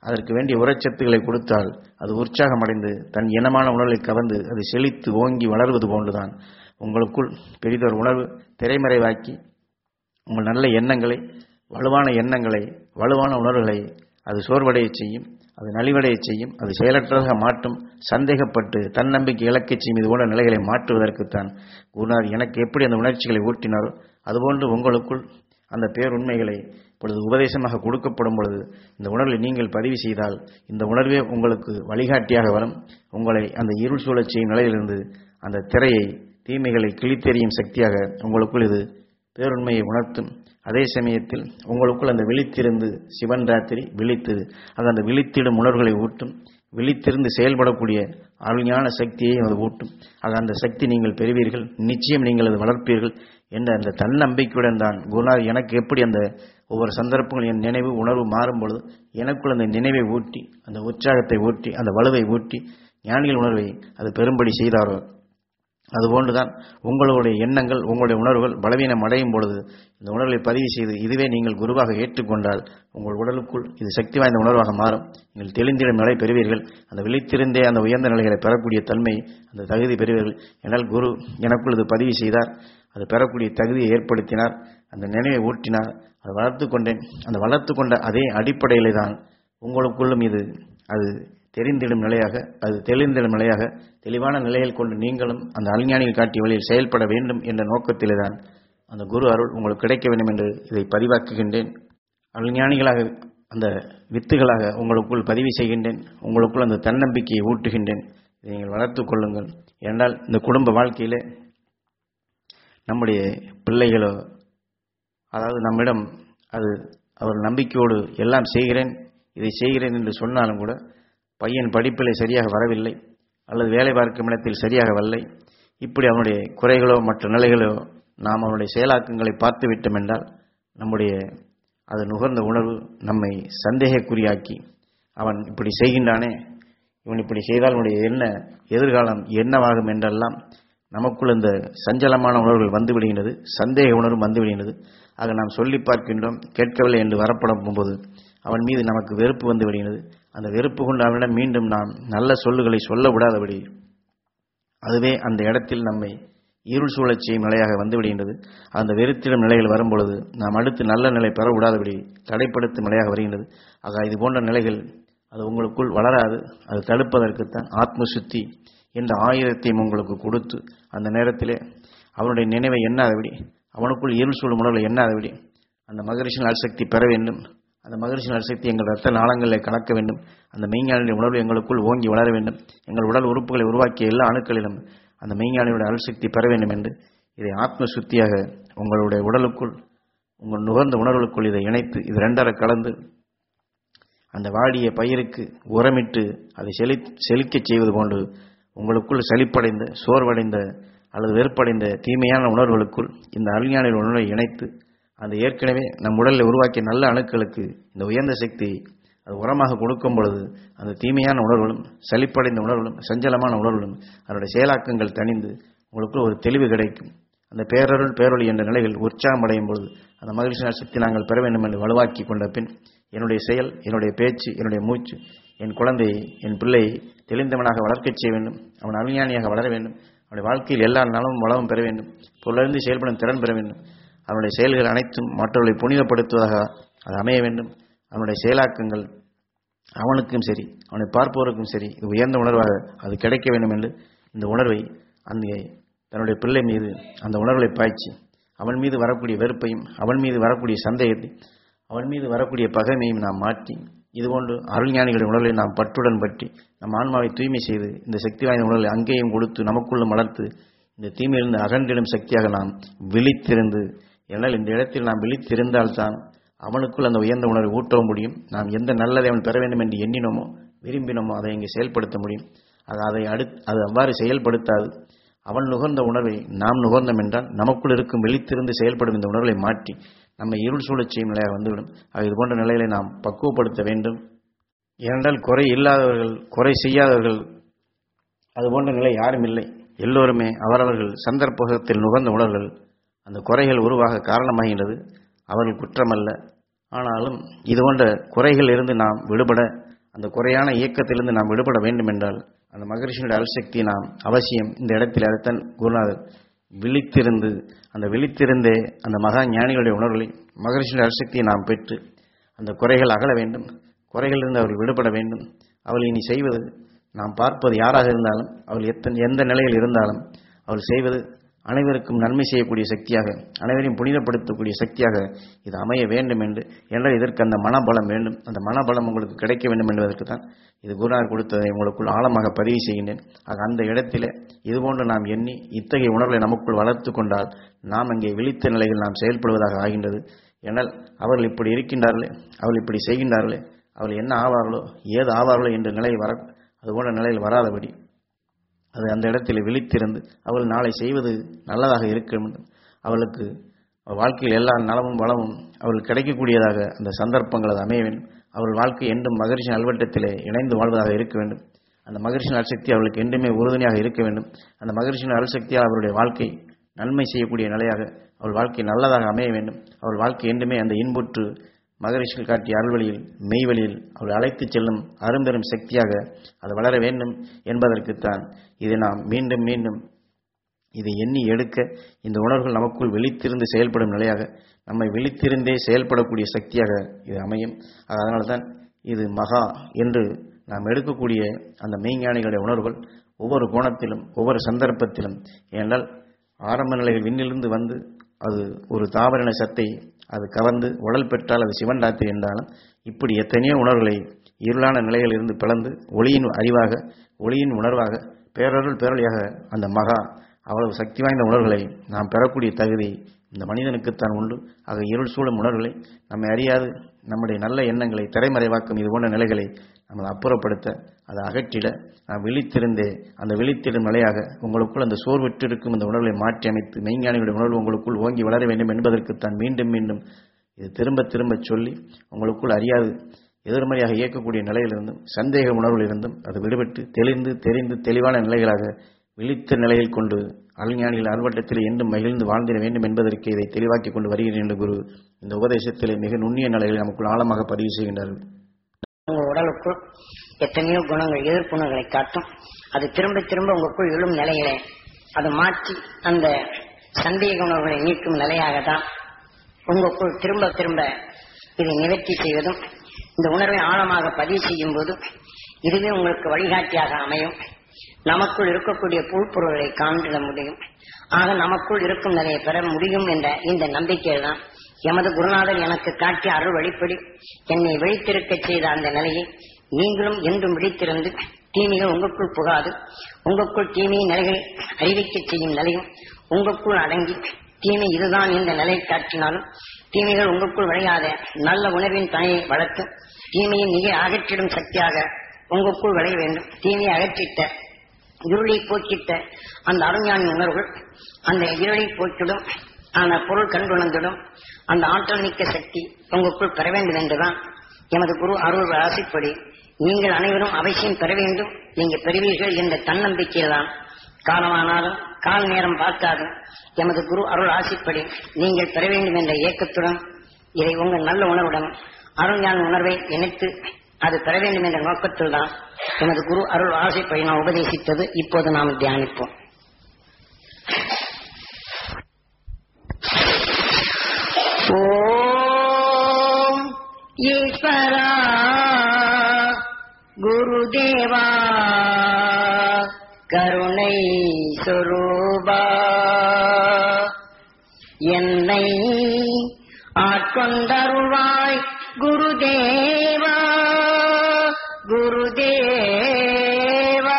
அதற்கு வேண்டிய உரச்சத்துக்களை கொடுத்தால் அது உற்சாகமடைந்து தன் இனமான உணர்வை கவர்ந்து அது செழித்து ஓங்கி வளர்வது போன்றுதான் உங்களுக்குள் பெரிதொரு உணர்வு திரைமறைவாக்கி உங்கள் நல்ல எண்ணங்களை வலுவான எண்ணங்களை வலுவான உணர்வுகளை அது சோர்வடையச் செய்யும் அது நலிவடையச் செய்யும் அது செயலற்றதாக மாற்றும் சந்தேகப்பட்டு தன்னம்பிக்கை இலக்கச் செய்யும் இது போன்ற நிலைகளை மாற்றுவதற்குத்தான் குருநாதர் எனக்கு எப்படி அந்த உணர்ச்சிகளை ஊட்டினாரோ அதுபோன்று உங்களுக்குள் அந்த பேருண்மைகளை இப்பொழுது உபதேசமாக கொடுக்கப்படும் பொழுது இந்த உணர்வை நீங்கள் பதிவு செய்தால் இந்த உணர்வே உங்களுக்கு வழிகாட்டியாக வரும் உங்களை அந்த இருள் சூழச் செய்யும் நிலையிலிருந்து அந்த திரையை தீமைகளை கிழித்தெறியும் சக்தியாக உங்களுக்குள் இது பேருண்மையை உணர்த்தும் அதே சமயத்தில் உங்களுக்குள் அந்த விழித்திருந்து சிவன் ராத்திரி விழித்து அது அந்த விழித்திடும் உணர்வுகளை ஊட்டும் விழித்திருந்து செயல்படக்கூடிய அருஞான சக்தியை அது ஊட்டும் ஆக அந்த சக்தி நீங்கள் பெறுவீர்கள் நிச்சயம் நீங்கள் அது வளர்ப்பீர்கள் என்ற அந்த தன்னம்பிக்கையுடன் தான் குருநாதர் எனக்கு எப்படி அந்த ஒவ்வொரு சந்தர்ப்பங்கள் என் நினைவு உணர்வு மாறும் பொழுது எனக்குள் அந்த நினைவை ஊட்டி அந்த உற்சாகத்தை ஊட்டி அந்த வலுவை ஊட்டி ஞானிகள் உணர்வை அது பெரும்படி செய்தாரோ அதுபோன்றுதான் உங்களுடைய எண்ணங்கள் உங்களுடைய உணர்வுகள் பலவீனம் அடையும் பொழுது இந்த உணர்வை பதிவு செய்து இதுவே நீங்கள் குருவாக ஏற்றுக்கொண்டால் உங்கள் உடலுக்குள் இது சக்தி வாய்ந்த உணர்வாக மாறும் நீங்கள் தெளிந்திடும் நிலை பெறுவீர்கள் அந்த விழித்திருந்தே அந்த உயர்ந்த நிலைகளை பெறக்கூடிய தன்மை அந்த தகுதி பெறுவீர்கள் என்னால் குரு எனக்குள் இது பதிவு செய்தார் அது பெறக்கூடிய தகுதியை ஏற்படுத்தினார் அந்த நினைவை ஊட்டினார் அதை வளர்த்து கொண்டேன் அந்த வளர்த்து கொண்ட அதே அடிப்படையிலே தான் உங்களுக்குள்ளும் இது அது தெரிந்திடும் நிலையாக அது தெளிந்திடும் நிலையாக தெளிவான நிலையில் கொண்டு நீங்களும் அந்த அல்ஞானிகள் காட்டிய வழியில் செயல்பட வேண்டும் என்ற நோக்கத்திலே தான் அந்த குரு அருள் உங்களுக்கு கிடைக்க வேண்டும் என்று இதை பதிவாக்குகின்றேன் அல்ஞானிகளாக அந்த வித்துகளாக உங்களுக்குள் பதிவு செய்கின்றேன் உங்களுக்குள் அந்த தன்னம்பிக்கையை ஊட்டுகின்றேன் இதை நீங்கள் வளர்த்து கொள்ளுங்கள் ஏனென்றால் இந்த குடும்ப வாழ்க்கையிலே நம்முடைய பிள்ளைகளோ அதாவது நம்மிடம் அது அவர் நம்பிக்கையோடு எல்லாம் செய்கிறேன் இதை செய்கிறேன் என்று சொன்னாலும் கூட பையன் படிப்பில் சரியாக வரவில்லை அல்லது வேலை பார்க்கும் இடத்தில் சரியாக வரலை இப்படி அவனுடைய குறைகளோ மற்ற நிலைகளோ நாம் அவனுடைய செயலாக்கங்களை பார்த்து விட்டோம் என்றால் நம்முடைய அது நுகர்ந்த உணர்வு நம்மை சந்தேகக்குறியாக்கி அவன் இப்படி செய்கின்றானே இவன் இப்படி செய்தால் அவனுடைய என்ன எதிர்காலம் என்னவாகும் என்றெல்லாம் நமக்குள் இந்த சஞ்சலமான உணர்வுகள் வந்து விடுகின்றது சந்தேக உணர்வு வந்து விடுகின்றது ஆக நாம் சொல்லி பார்க்கின்றோம் கேட்கவில்லை என்று வரப்படும் போது அவன் மீது நமக்கு வெறுப்பு வந்து விடுகிறது அந்த வெறுப்பு கொண்டு அவனிடம் மீண்டும் நாம் நல்ல சொல்லுகளை சொல்ல விடாதபடி அதுவே அந்த இடத்தில் நம்மை இருள் சூழச் செய்யும் நிலையாக வந்து விடுகின்றது அந்த வெறுத்திடும் நிலைகள் வரும்பொழுது நாம் அடுத்து நல்ல நிலை பெற விடாதபடி தடைப்படுத்தும் நிலையாக வருகின்றது ஆக இது போன்ற நிலைகள் அது உங்களுக்குள் வளராது அது தடுப்பதற்குத்தான் ஆத்ம சுத்தி என்ற ஆயுதத்தையும் உங்களுக்கு கொடுத்து அந்த நேரத்திலே அவனுடைய நினைவை எண்ணாதபடி அவனுக்குள் இருள் சூழும் உணர்வை எண்ணாதபடி அந்த மகரிஷின் அல்சக்தி பெற வேண்டும் அந்த மகிழ்ச்சியின் அரிசக்தி எங்கள் ரத்த நாளங்களில் கலக்க வேண்டும் அந்த மெய்ஞானியுடைய உணர்வு எங்களுக்குள் ஓங்கி வளர வேண்டும் எங்கள் உடல் உறுப்புகளை உருவாக்கிய எல்லா அணுக்களிலும் அந்த மெய்ஞானியுடைய அருள்சக்தி பெற வேண்டும் என்று இதை ஆத்ம சுத்தியாக உங்களுடைய உடலுக்குள் உங்கள் நுகர்ந்த உணர்வுகளுக்குள் இதை இணைத்து இது ரெண்டரை கலந்து அந்த வாடிய பயிருக்கு உரமிட்டு அதை செழி செழிக்கச் செய்வது போன்று உங்களுக்குள் செழிப்படைந்த சோர்வடைந்த அல்லது வெறுப்படைந்த தீமையான உணர்வுகளுக்குள் இந்த அறிஞானின் உணர்வை இணைத்து அந்த ஏற்கனவே நம் உடலில் உருவாக்கிய நல்ல அணுக்களுக்கு இந்த உயர்ந்த சக்தி அது உரமாக கொடுக்கும் பொழுது அந்த தீமையான உணர்வுகளும் சலிப்படைந்த உணர்வுகளும் சஞ்சலமான உணர்வுகளும் அதனுடைய செயலாக்கங்கள் தணிந்து உங்களுக்குள் ஒரு தெளிவு கிடைக்கும் அந்த பேரருள் பேரொளி என்ற நிலையில் உற்சாகம் அடையும் பொழுது அந்த மகிழ்ச்சியான சக்தி நாங்கள் பெற வேண்டும் என்று வலுவாக்கி கொண்ட பின் என்னுடைய செயல் என்னுடைய பேச்சு என்னுடைய மூச்சு என் குழந்தையை என் பிள்ளையை தெளிந்தவனாக வளர்க்கச் செய்ய வேண்டும் அவன் அவிஞானியாக வளர வேண்டும் அவனுடைய வாழ்க்கையில் எல்லா நலமும் வளமும் பெற வேண்டும் பொருளிருந்து செயல்படும் திறன் பெற வேண்டும் அவனுடைய செயல்கள் அனைத்தும் மற்றவர்களை புனிதப்படுத்துவதாக அது அமைய வேண்டும் அவனுடைய செயலாக்கங்கள் அவனுக்கும் சரி அவனை பார்ப்பவருக்கும் சரி இது உயர்ந்த உணர்வாக அது கிடைக்க வேண்டும் என்று இந்த உணர்வை அந்த தன்னுடைய பிள்ளை மீது அந்த உணர்வுகளை பாய்ச்சி அவன் மீது வரக்கூடிய வெறுப்பையும் அவன் மீது வரக்கூடிய சந்தேகத்தை அவன் மீது வரக்கூடிய பகைமையும் நாம் மாற்றி இதுபோன்று அருள்ஞானிகளுடைய உணர்வை நாம் பற்றுடன் பற்றி நம் ஆன்மாவை தூய்மை செய்து இந்த சக்தி வாய்ந்த உணர்வை அங்கேயும் கொடுத்து நமக்குள்ளும் வளர்த்து இந்த தீமையிலிருந்து அகன்றிடும் சக்தியாக நாம் விழித்திருந்து என்னால் இந்த இடத்தில் நாம் விழித்திருந்தால்தான் அவனுக்குள் அந்த உயர்ந்த உணர்வை ஊட்டவும் முடியும் நாம் எந்த நல்லதை அவன் பெற வேண்டும் என்று எண்ணினோமோ விரும்பினோமோ அதை இங்கே செயல்படுத்த முடியும் ஆக அதை அடுத் அது அவ்வாறு செயல்படுத்தாது அவன் நுகர்ந்த உணர்வை நாம் நுகர்ந்தோம் என்றால் நமக்குள் இருக்கும் விழித்திருந்து செயல்படும் இந்த உணர்வை மாற்றி நம்மை இருள் சூழச் செய்யும் நிலையாக வந்துவிடும் ஆக இது போன்ற நிலைகளை நாம் பக்குவப்படுத்த வேண்டும் ஏனென்றால் குறை இல்லாதவர்கள் குறை செய்யாதவர்கள் அது போன்ற நிலை யாரும் இல்லை எல்லோருமே அவரவர்கள் சந்தர்ப்பத்தில் நுகர்ந்த உணர்வுகள் அந்த குறைகள் உருவாக காரணமாகின்றது அவர்கள் குற்றமல்ல ஆனாலும் இது போன்ற குறைகள் இருந்து நாம் விடுபட அந்த குறையான இயக்கத்திலிருந்து நாம் விடுபட வேண்டும் என்றால் அந்த மகரிஷியுடைய அல்சக்தியை நாம் அவசியம் இந்த இடத்தில் அடுத்தன் குருநாதர் விழித்திருந்து அந்த விழித்திருந்தே அந்த மகா ஞானிகளுடைய உணர்வுகளை மகரிஷியுடைய அல்சக்தியை நாம் பெற்று அந்த குறைகள் அகல வேண்டும் குறைகளிலிருந்து அவர்கள் விடுபட வேண்டும் அவள் இனி செய்வது நாம் பார்ப்பது யாராக இருந்தாலும் அவள் எத்தனை எந்த நிலையில் இருந்தாலும் அவள் செய்வது அனைவருக்கும் நன்மை செய்யக்கூடிய சக்தியாக அனைவரையும் புனிதப்படுத்தக்கூடிய சக்தியாக இது அமைய வேண்டும் என்று என்றால் இதற்கு அந்த மனபலம் வேண்டும் அந்த மனபலம் உங்களுக்கு கிடைக்க வேண்டும் என்பதற்கு தான் இது குருநாதர் கொடுத்ததை உங்களுக்குள் ஆழமாக பதிவு செய்கின்றேன் ஆக அந்த இடத்திலே இதுபோன்று நாம் எண்ணி இத்தகைய உணர்வை நமக்குள் வளர்த்து கொண்டால் நாம் அங்கே விழித்த நிலையில் நாம் செயல்படுவதாக ஆகின்றது ஏனால் அவர்கள் இப்படி இருக்கின்றார்களே அவள் இப்படி செய்கின்றார்களே அவள் என்ன ஆவார்களோ ஏது ஆவார்களோ என்ற நிலை வர அதுபோன்ற நிலையில் வராதபடி அது அந்த இடத்தில் விழித்திருந்து அவள் நாளை செய்வது நல்லதாக இருக்க வேண்டும் அவளுக்கு வாழ்க்கையில் எல்லா நலமும் வளமும் அவள் கிடைக்கக்கூடியதாக அந்த சந்தர்ப்பங்கள் அது அமைய வேண்டும் அவள் வாழ்க்கை என்றும் மகரிஷி நல்வட்டத்திலே இணைந்து வாழ்வதாக இருக்க வேண்டும் அந்த மகரிஷின் அல்சக்தி அவளுக்கு என்றுமே உறுதுணையாக இருக்க வேண்டும் அந்த மகரிஷின் அல்சக்தியால் அவருடைய வாழ்க்கை நன்மை செய்யக்கூடிய நிலையாக அவள் வாழ்க்கை நல்லதாக அமைய வேண்டும் அவள் வாழ்க்கை என்றுமே அந்த இன்புற்று மகரிஷிகள் காட்டிய அருள்வழியில் மெய்வழியில் அவள் அழைத்துச் செல்லும் அரும்பெரும் சக்தியாக அது வளர வேண்டும் என்பதற்குத்தான் இதை நாம் மீண்டும் மீண்டும் இதை எண்ணி எடுக்க இந்த உணர்வுகள் நமக்குள் விழித்திருந்து செயல்படும் நிலையாக நம்மை விழித்திருந்தே செயல்படக்கூடிய சக்தியாக இது அமையும் அதனால தான் இது மகா என்று நாம் எடுக்கக்கூடிய அந்த மெய்ஞானிகளுடைய உணர்வுகள் ஒவ்வொரு கோணத்திலும் ஒவ்வொரு சந்தர்ப்பத்திலும் ஏனென்றால் ஆரம்ப நிலையில் விண்ணிலிருந்து வந்து அது ஒரு தாவரின சத்தை அது கவர்ந்து உடல் பெற்றால் அது சிவன் ராத்திரி என்றாலும் இப்படி எத்தனையோ உணர்வுகளை இருளான நிலையில் இருந்து பிளந்து ஒளியின் அறிவாக ஒளியின் உணர்வாக பேரருள் பேரொழியாக அந்த மகா அவ்வளவு சக்தி வாய்ந்த உணர்வுகளை நாம் பெறக்கூடிய தகுதி இந்த மனிதனுக்குத்தான் உண்டு ஆக இருள் சூழும் உணர்வுகளை நம்மை அறியாது நம்முடைய நல்ல எண்ணங்களை திரைமறைவாக்கும் இது போன்ற நிலைகளை நம்ம அப்புறப்படுத்த அதை அகற்றிட நாம் விழித்திருந்தே அந்த விழித்திடும் நிலையாக உங்களுக்குள் அந்த சோர்விட்டு இருக்கும் அந்த உணர்வுகளை மாற்றி அமைத்து மெய்ஞானிகளுடைய உணர்வு உங்களுக்குள் ஓங்கி வளர வேண்டும் என்பதற்குத்தான் மீண்டும் மீண்டும் இது திரும்ப திரும்ப சொல்லி உங்களுக்குள் அறியாது எதிர்மறையாக இயக்கக்கூடிய நிலையிலிருந்தும் சந்தேக உணர்விலிருந்தும் அது விடுபட்டு தெளிந்து தெரிந்து தெளிவான நிலைகளாக விழித்த நிலையில் கொண்டு அல்ஞானிகள் அறுவட்டத்தில் என்றும் மகிழ்ந்து வாழ்ந்திட வேண்டும் என்பதற்கு இதை தெளிவாக்கி கொண்டு வருகிறேன் என்று குரு இந்த உபதேசத்திலே மிக நுண்ணிய நிலையில் நமக்குள் ஆழமாக பதிவு செய்கின்றார்கள் உங்க உடலுக்குள் எத்தனையோ குணங்கள் எதிர்ப்புணர்களை காட்டும் அது திரும்ப திரும்ப உங்களுக்குள் எழும் நிலையிலே அது மாற்றி அந்த சந்தேக உணர்வுகளை நீக்கும் நிலையாக தான் உங்களுக்குள் திரும்ப திரும்ப இதை நிவர்த்தி செய்வதும் இந்த உணர்வை ஆழமாக பதிவு செய்யும் போது இதுவே உங்களுக்கு வழிகாட்டியாக அமையும் நமக்குள் இருக்கக்கூடிய புழ்பொருள்களை காண்பிட முடியும் ஆக நமக்குள் இருக்கும் நிலையை பெற முடியும் என்ற இந்த நம்பிக்கையில் தான் எமது குருநாதர் எனக்கு காட்டிய அருள் வழிப்படி என்னை விழித்திருக்கச் செய்த அந்த நிலையை நீங்களும் என்றும் விழித்திருந்து தீமைகள் உங்களுக்குள் புகாது உங்களுக்குள் தீமையின் நிலைகளை அறிவிக்கச் செய்யும் நிலையும் உங்களுக்குள் அடங்கி தீமை இதுதான் இந்த நிலை காட்டினாலும் தீமைகள் உங்களுக்குள் விளையாத நல்ல உணர்வின் தனையை வளர்த்து தீமையை மிக அகற்றிடும் சக்தியாக உங்களுக்குள் விளைய வேண்டும் தீமையை அகற்றிட்ட இருளை போக்கிட்ட அந்த அருஞானி உணர்வுகள் அந்த இருளை போக்கிடும் அந்த பொருள் கண்டுணர்ந்திடும் அந்த ஆற்றல் மிக்க சக்தி உங்களுக்குள் பெற வேண்டும் என்றுதான் எமது குரு அருள் ஆசைப்படி நீங்கள் அனைவரும் அவசியம் பெற வேண்டும் நீங்க பெறுவீர்கள் என்ற தன்னம்பிக்கையில் தான் காலமானாலும் கால் நேரம் பார்க்காது எமது குரு அருள் ஆசைப்படி நீங்கள் பெற வேண்டும் என்ற ஏக்கத்துடன் இதை உங்கள் நல்ல உணர்வுடன் அருஞான உணர்வை இணைத்து அது பெற வேண்டும் என்ற நோக்கத்தில் தான் எமது குரு அருள் ஆசைப்படி நான் உபதேசித்தது இப்போது நாம் தியானிப்போம் ஓம் ஈஸ்வரா குருதேவா கருணை சொரூபா என்னை ஆட்கொண்டருள்வாய் குருதேவா குருதேவா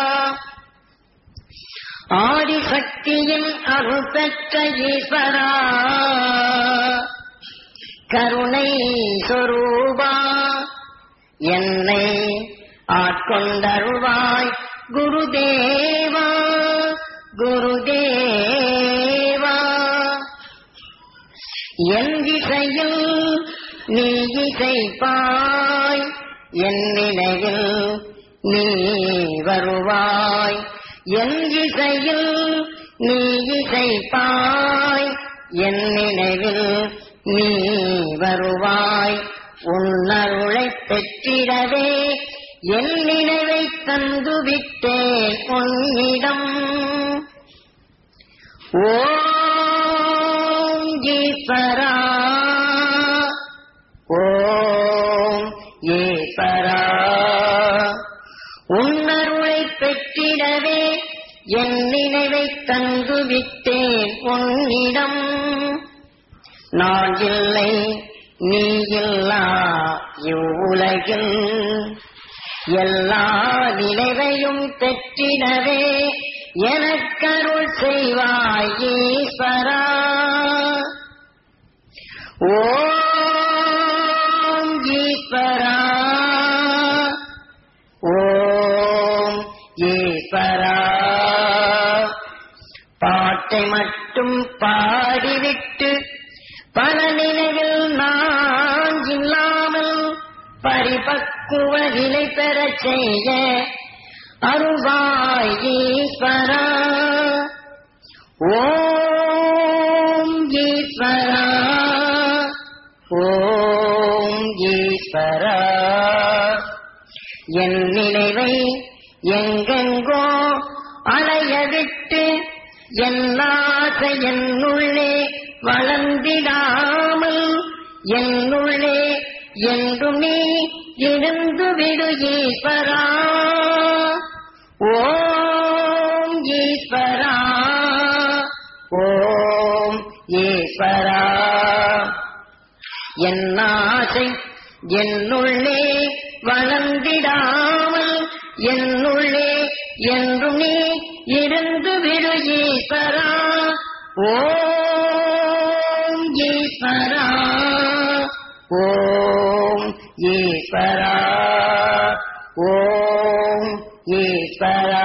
ஆதிசக்தியின் அருள் பெற்ற ஈஸ்வரா கருணை சொரூபா என்னை ஆட்கொண்டருள்வாய் குருதேவா குருதேவா என் இசையில் நீ இசைப்பாய் என் நிலையில் நீ வருவாய் என் இசையில் நீ இசைப்பாய் என் நினைவில் நீ வருவாய் உன்னருளை பெற்றிடவே என் நினைவை தந்து விட்டேன் உன்னிடம் ஓம் ஈஸ்வரா ஓம் ஈஸ்வரா உன்னருளை பெற்றிடவே என் நினைவை தந்து விட்டேன் உன்னிடம் நான் இல்லை நீ இல்லா இவ்வுலகில் எல்லா நினைவையும் பெற்றிடவே எனக்கருள் செய்வாய் ஈஸ்வரா ஓம் ஈஸ்வரா ஓம் ஈஸ்வரா பாட்டை மட்டும் பாடிவிட்டு பல நிலையில் நான் இல்லாமல் பரிபக்குவ நிலை பெறச் செய்ய அருள்வாய் ஈஸ்வரா ஓம் ஈஸ்வரா ஓம் ஈஸ்வரா என் நினைவை எங்கெங்கோ அலைய விட்டு என் ஆசை என்னுள்ளே வளர்ந்திடாமல் என்னுள்ளே என்றும் நீ இருந்து விடு ஈஸ்வரா ஓம் ஈஸ்வரா ஓம் ஈஸ்வரா என் ஆசை என்னுள்ளே வளர்ந்திடாமல் என்னுள்ளே என்றும் நீ இருந்து விடு ஈஸ்வரா ஓம் ஈஸ்வரா ஓம் ஈஸ்வரா ஓம் ஈஸ்வரா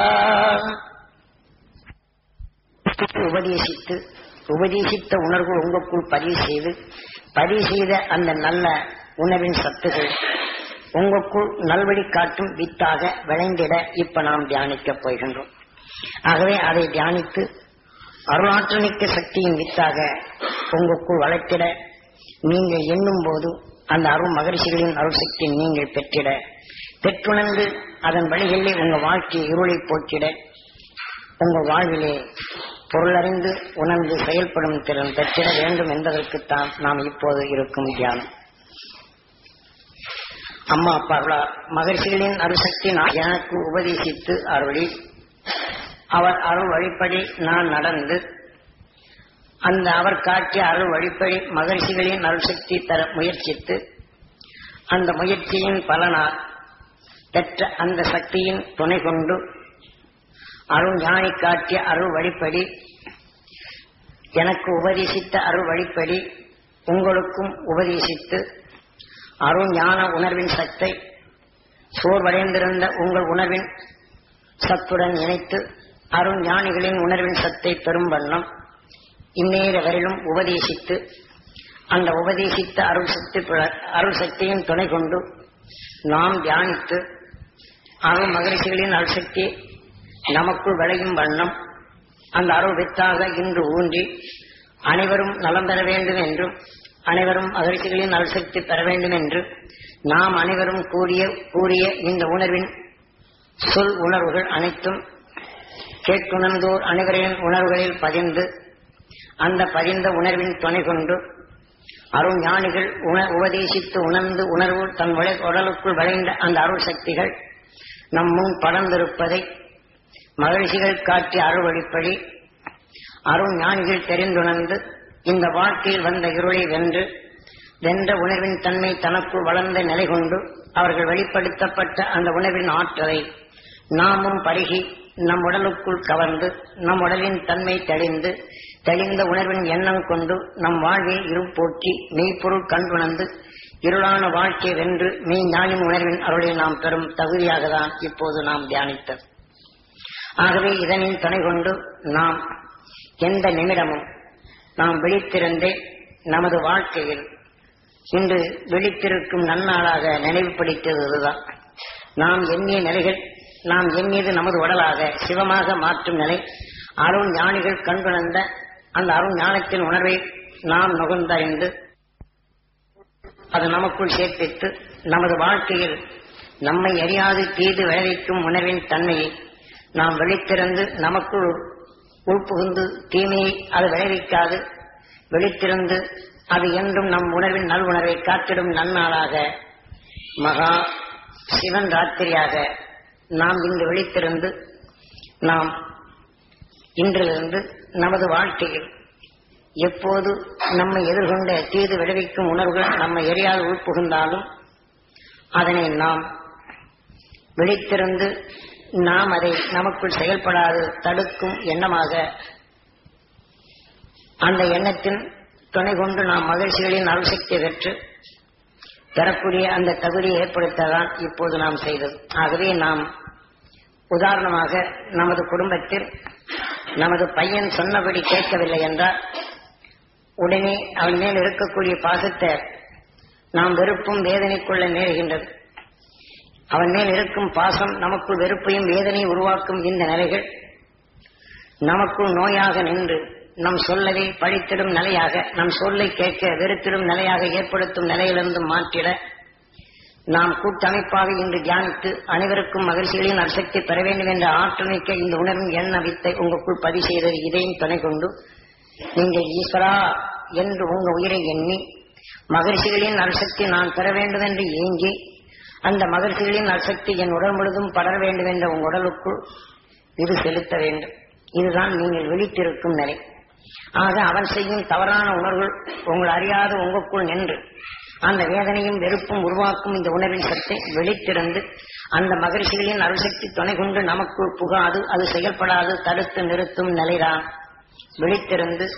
உபதேசித்து உபதேசித்த உணர்வு உங்களுக்குள் பதிவு செய்து பதிவு செய்த அந்த நல்ல உணவின் சத்துகள் உங்களுக்குள் நல்வழி காட்டும் வித்தாக விளைந்திட இப்ப நாம் தியானிக்கப் போகின்றோம் ஆகவே அதை தியானித்து அருளாற்றமிக்க சக்தியின் வித்தாக உங்களுக்குள் வளர்த்திட நீங்கள் எண்ணும் போது அந்த அருள் மகரிஷிகளின் அருள் சக்தி நீங்கள் பெற்றிட பெற்றுணர்ந்து அதன் வழிகளிலே உங்கள் வாழ்க்கை இருளை போக்கிட உங்கள் வாழ்விலே பொருளறிந்து உணர்ந்து செயல்படும் திறன் பெற்றிட வேண்டும் என்பதற்குத்தான் நாம் இப்போது இருக்கும் தியானம் அம்மா அப்பா மகர்ஷிகளின் அருசக்தி நான் எனக்கு உபதேசித்து அருளி அவர் அருள் வழிப்படி நான் நடந்து அந்த அவர் காட்டிய அருள் வழிப்படி மகர்ஷிகளின் அருள்சக்தி தர முயற்சித்து அந்த முயற்சியின் பலனால் பெற்ற அந்த சக்தியின் துணை கொண்டு அருள் ஞானி காட்டிய அருள் வழிப்படி எனக்கு உபதேசித்த அருள் வழிப்படி உங்களுக்கும் உபதேசித்து அருள் ஞான உணர்வின் சத்தை சோர்வடைந்திருந்த உங்கள் உணர்வின் சத்துடன் இணைத்து அருள் ஞானிகளின் உணர்வின் சத்தை பெறும் வண்ணம் இந்நேர வரையிலும் உபதேசித்து அந்த உபதேசித்த அருள் சக்தி அருள் சக்தியின் துணை கொண்டு நாம் தியானித்து அருள் மகரிஷிகளின் அருள் சக்தி நமக்குள் விளையும் வண்ணம் அந்த அருள் வித்தாக இன்று ஊன்றி அனைவரும் நலம் பெற வேண்டும் என்றும் அனைவரும் மகிழ்ச்சிகளின் அருள்சக்தி பெற வேண்டும் என்று நாம் அனைவரும் கூறிய கூறிய இந்த உணர்வின் சொல் உணர்வுகள் அனைத்தும் கேட்டுணர்ந்தோர் அனைவரின் உணர்வுகளில் பதிந்து அந்த பதிந்த உணர்வின் துணை கொண்டு அருள் ஞானிகள் உண உபதேசித்து உணர்ந்து உணர்வு தன் உடல் உடலுக்குள் விளைந்த அந்த அருள் சக்திகள் நம் முன் படர்ந்திருப்பதை மகிழ்ச்சிகள் காட்டிய அருள் வழிப்படி அருள் ஞானிகள் தெரிந்துணர்ந்து இந்த வாழ்க்கையில் வந்த இருளை வென்று வென்ற உணர்வின் தன்மை தனக்குள் வளர்ந்த நிலை கொண்டு அவர்கள் வெளிப்படுத்தப்பட்ட அந்த உணர்வின் ஆற்றலை நாமும் பருகி நம் உடலுக்குள் கவர்ந்து நம் உடலின் தன்மை தெளிந்து தெளிந்த உணர்வின் எண்ணம் கொண்டு நம் வாழ்வை இருப்போக்கி மெய்ப்பொருள் கண்டுணர்ந்து இருளான வாழ்க்கை வென்று மெய் ஞானின் உணர்வின் அருளை நாம் பெறும் தகுதியாக தான் இப்போது நாம் தியானித்தது ஆகவே இதனின் துணை கொண்டு நாம் எந்த நிமிடமும் நாம் விழித்திருந்தே நமது வாழ்க்கையில் இன்று விழித்திருக்கும் நன்னாளாக நினைவுபடுத்தியது இதுதான் நாம் எண்ணிய நிலைகள் நாம் எண்ணியது நமது உடலாக சிவமாக மாற்றும் நிலை அருண் ஞானிகள் கண்டுணர்ந்த அந்த அருண் ஞானத்தின் உணர்வை நாம் நுகர்ந்தறிந்து அது நமக்குள் சேர்ப்பித்து நமது வாழ்க்கையில் நம்மை அறியாது தீது விளைவிக்கும் உணர்வின் தன்மையை நாம் வெளித்திறந்து நமக்குள் உள்புகுந்து தீமையை அது விளைவிக்காது வெளித்திறந்து அது என்றும் நம் உணர்வின் நல்வுணர்வை காத்திடும் நன்னாளாக மகா சிவன் ராத்திரியாக நாம் இன்று விழித்திருந்து நாம் இன்றிலிருந்து நமது வாழ்க்கையில் எப்போது நம்மை எதிர்கொண்ட தீது விளைவிக்கும் உணர்வுகள் நம்மை எரியாது உள்புகுந்தாலும் அதனை நாம் விழித்திருந்து நாம் அதை நமக்குள் செயல்படாது தடுக்கும் எண்ணமாக அந்த எண்ணத்தின் துணை கொண்டு நாம் மகிழ்ச்சிகளின் அருசக்தி பெற்று பெறக்கூடிய அந்த தகுதியை ஏற்படுத்ததான் இப்போது நாம் செய்தது ஆகவே நாம் உதாரணமாக நமது குடும்பத்தில் நமது பையன் சொன்னபடி கேட்கவில்லை என்றால் உடனே அவன் மேல் இருக்கக்கூடிய பாசத்தை நாம் வெறுப்பும் வேதனைக்குள்ள நேருகின்றது அவன் மேல் இருக்கும் பாசம் நமக்குள் வெறுப்பையும் வேதனையும் உருவாக்கும் இந்த நிலைகள் நமக்குள் நோயாக நின்று நம் சொல்லதை பழித்திடும் நிலையாக நம் சொல்லை கேட்க வெறுத்திடும் நிலையாக ஏற்படுத்தும் நிலையிலிருந்து மாற்றிட நாம் கூட்டமைப்பாக இன்று தியானித்து அனைவருக்கும் மகிழ்ச்சிகளின் அசக்தி பெற வேண்டும் என்ற ஆற்றமிக்க இந்த உணர்வின் எண்ண வித்தை உங்களுக்குள் பதிவு செய்தது இதையும் துணை கொண்டு நீங்கள் ஈஸ்வரா என்று உங்க உயிரை எண்ணி மகிழ்ச்சிகளின் அரிசக்தி நான் பெற வேண்டும் என்று ஏங்கி அந்த மகிழ்ச்சிகளின் அரிசக்தி என் உடல் முழுதும் படர வேண்டும் என்ற உங்க உடலுக்குள் இது செலுத்த வேண்டும் இதுதான் நீங்கள் விழித்திருக்கும் நிலை ஆக அவன் செய்யும் தவறான உணர்வுகள் உங்கள் அறியாத உங்களுக்குள் நின்று அந்த வேதனையும் வெறுப்பும் உருவாக்கும் இந்த உணர்வின் சத்தை வெளித்திறந்து அந்த மகிழ்ச்சிகளின் அருசக்தி துணை கொண்டு நமக்குள் புகாது அது செயல்படாது தடுத்து நிறுத்தும் நிலைதான் விழித்திருந்து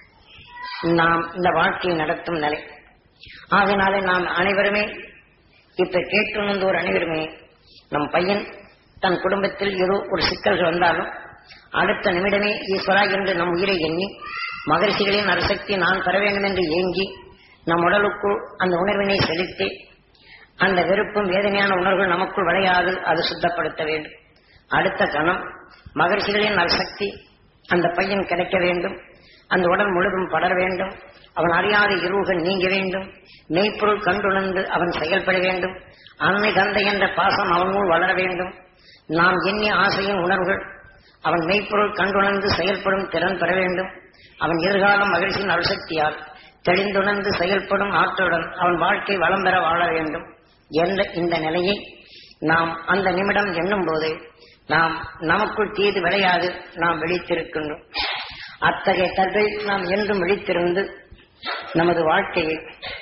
நாம் இந்த வாழ்க்கையை நடத்தும் நிலை ஆகையினாலே நாம் அனைவருமே இப்ப கேட்டுணர்ந்தோர் அனைவருமே நம் பையன் தன் குடும்பத்தில் ஏதோ ஒரு சிக்கல்கள் வந்தாலும் அடுத்த நிமிடமே ஈஸ்வரா என்று நம் உயிரை எண்ணி மகரிஷிகளின் அரசக்தி நான் பெற வேண்டும் என்று ஏங்கி நம் உடலுக்குள் அந்த உணர்வினை செலுத்தி அந்த வெறுப்பும் வேதனையான உணர்வுகள் நமக்குள் விளையாது அது சுத்தப்படுத்த வேண்டும் அடுத்த கணம் மகரிஷிகளின் அரசக்தி அந்த பையன் கிடைக்க வேண்டும் அந்த உடல் முழுதும் படர வேண்டும் அவன் அறியாத இருவுகள் நீங்க வேண்டும் மெய்ப்பொருள் கண்டுணர்ந்து அவன் செயல்பட வேண்டும் அன்னை தந்தை என்ற பாசம் அவனுள் வளர வேண்டும் நாம் எண்ணிய ஆசையின் உணர்வுகள் அவன் மெய்ப்பொருள் கண்டுணர்ந்து செயல்படும் திறன் பெற வேண்டும் அவன் எதிர்காலம் மகிழ்ச்சியின் அருசக்தியால் தெளிந்துணர்ந்து செயல்படும் ஆற்றலுடன் அவன் வாழ்க்கை வளம் பெற வாழ வேண்டும் என்ற இந்த நிலையை நாம் அந்த நிமிடம் எண்ணும் போது நாம் நமக்குள் தீது விளையாது நாம் விழித்திருக்கின்றோம் அத்தகைய கருத்தை நாம் என்றும் விழித்திருந்து நமது வாழ்க்கையை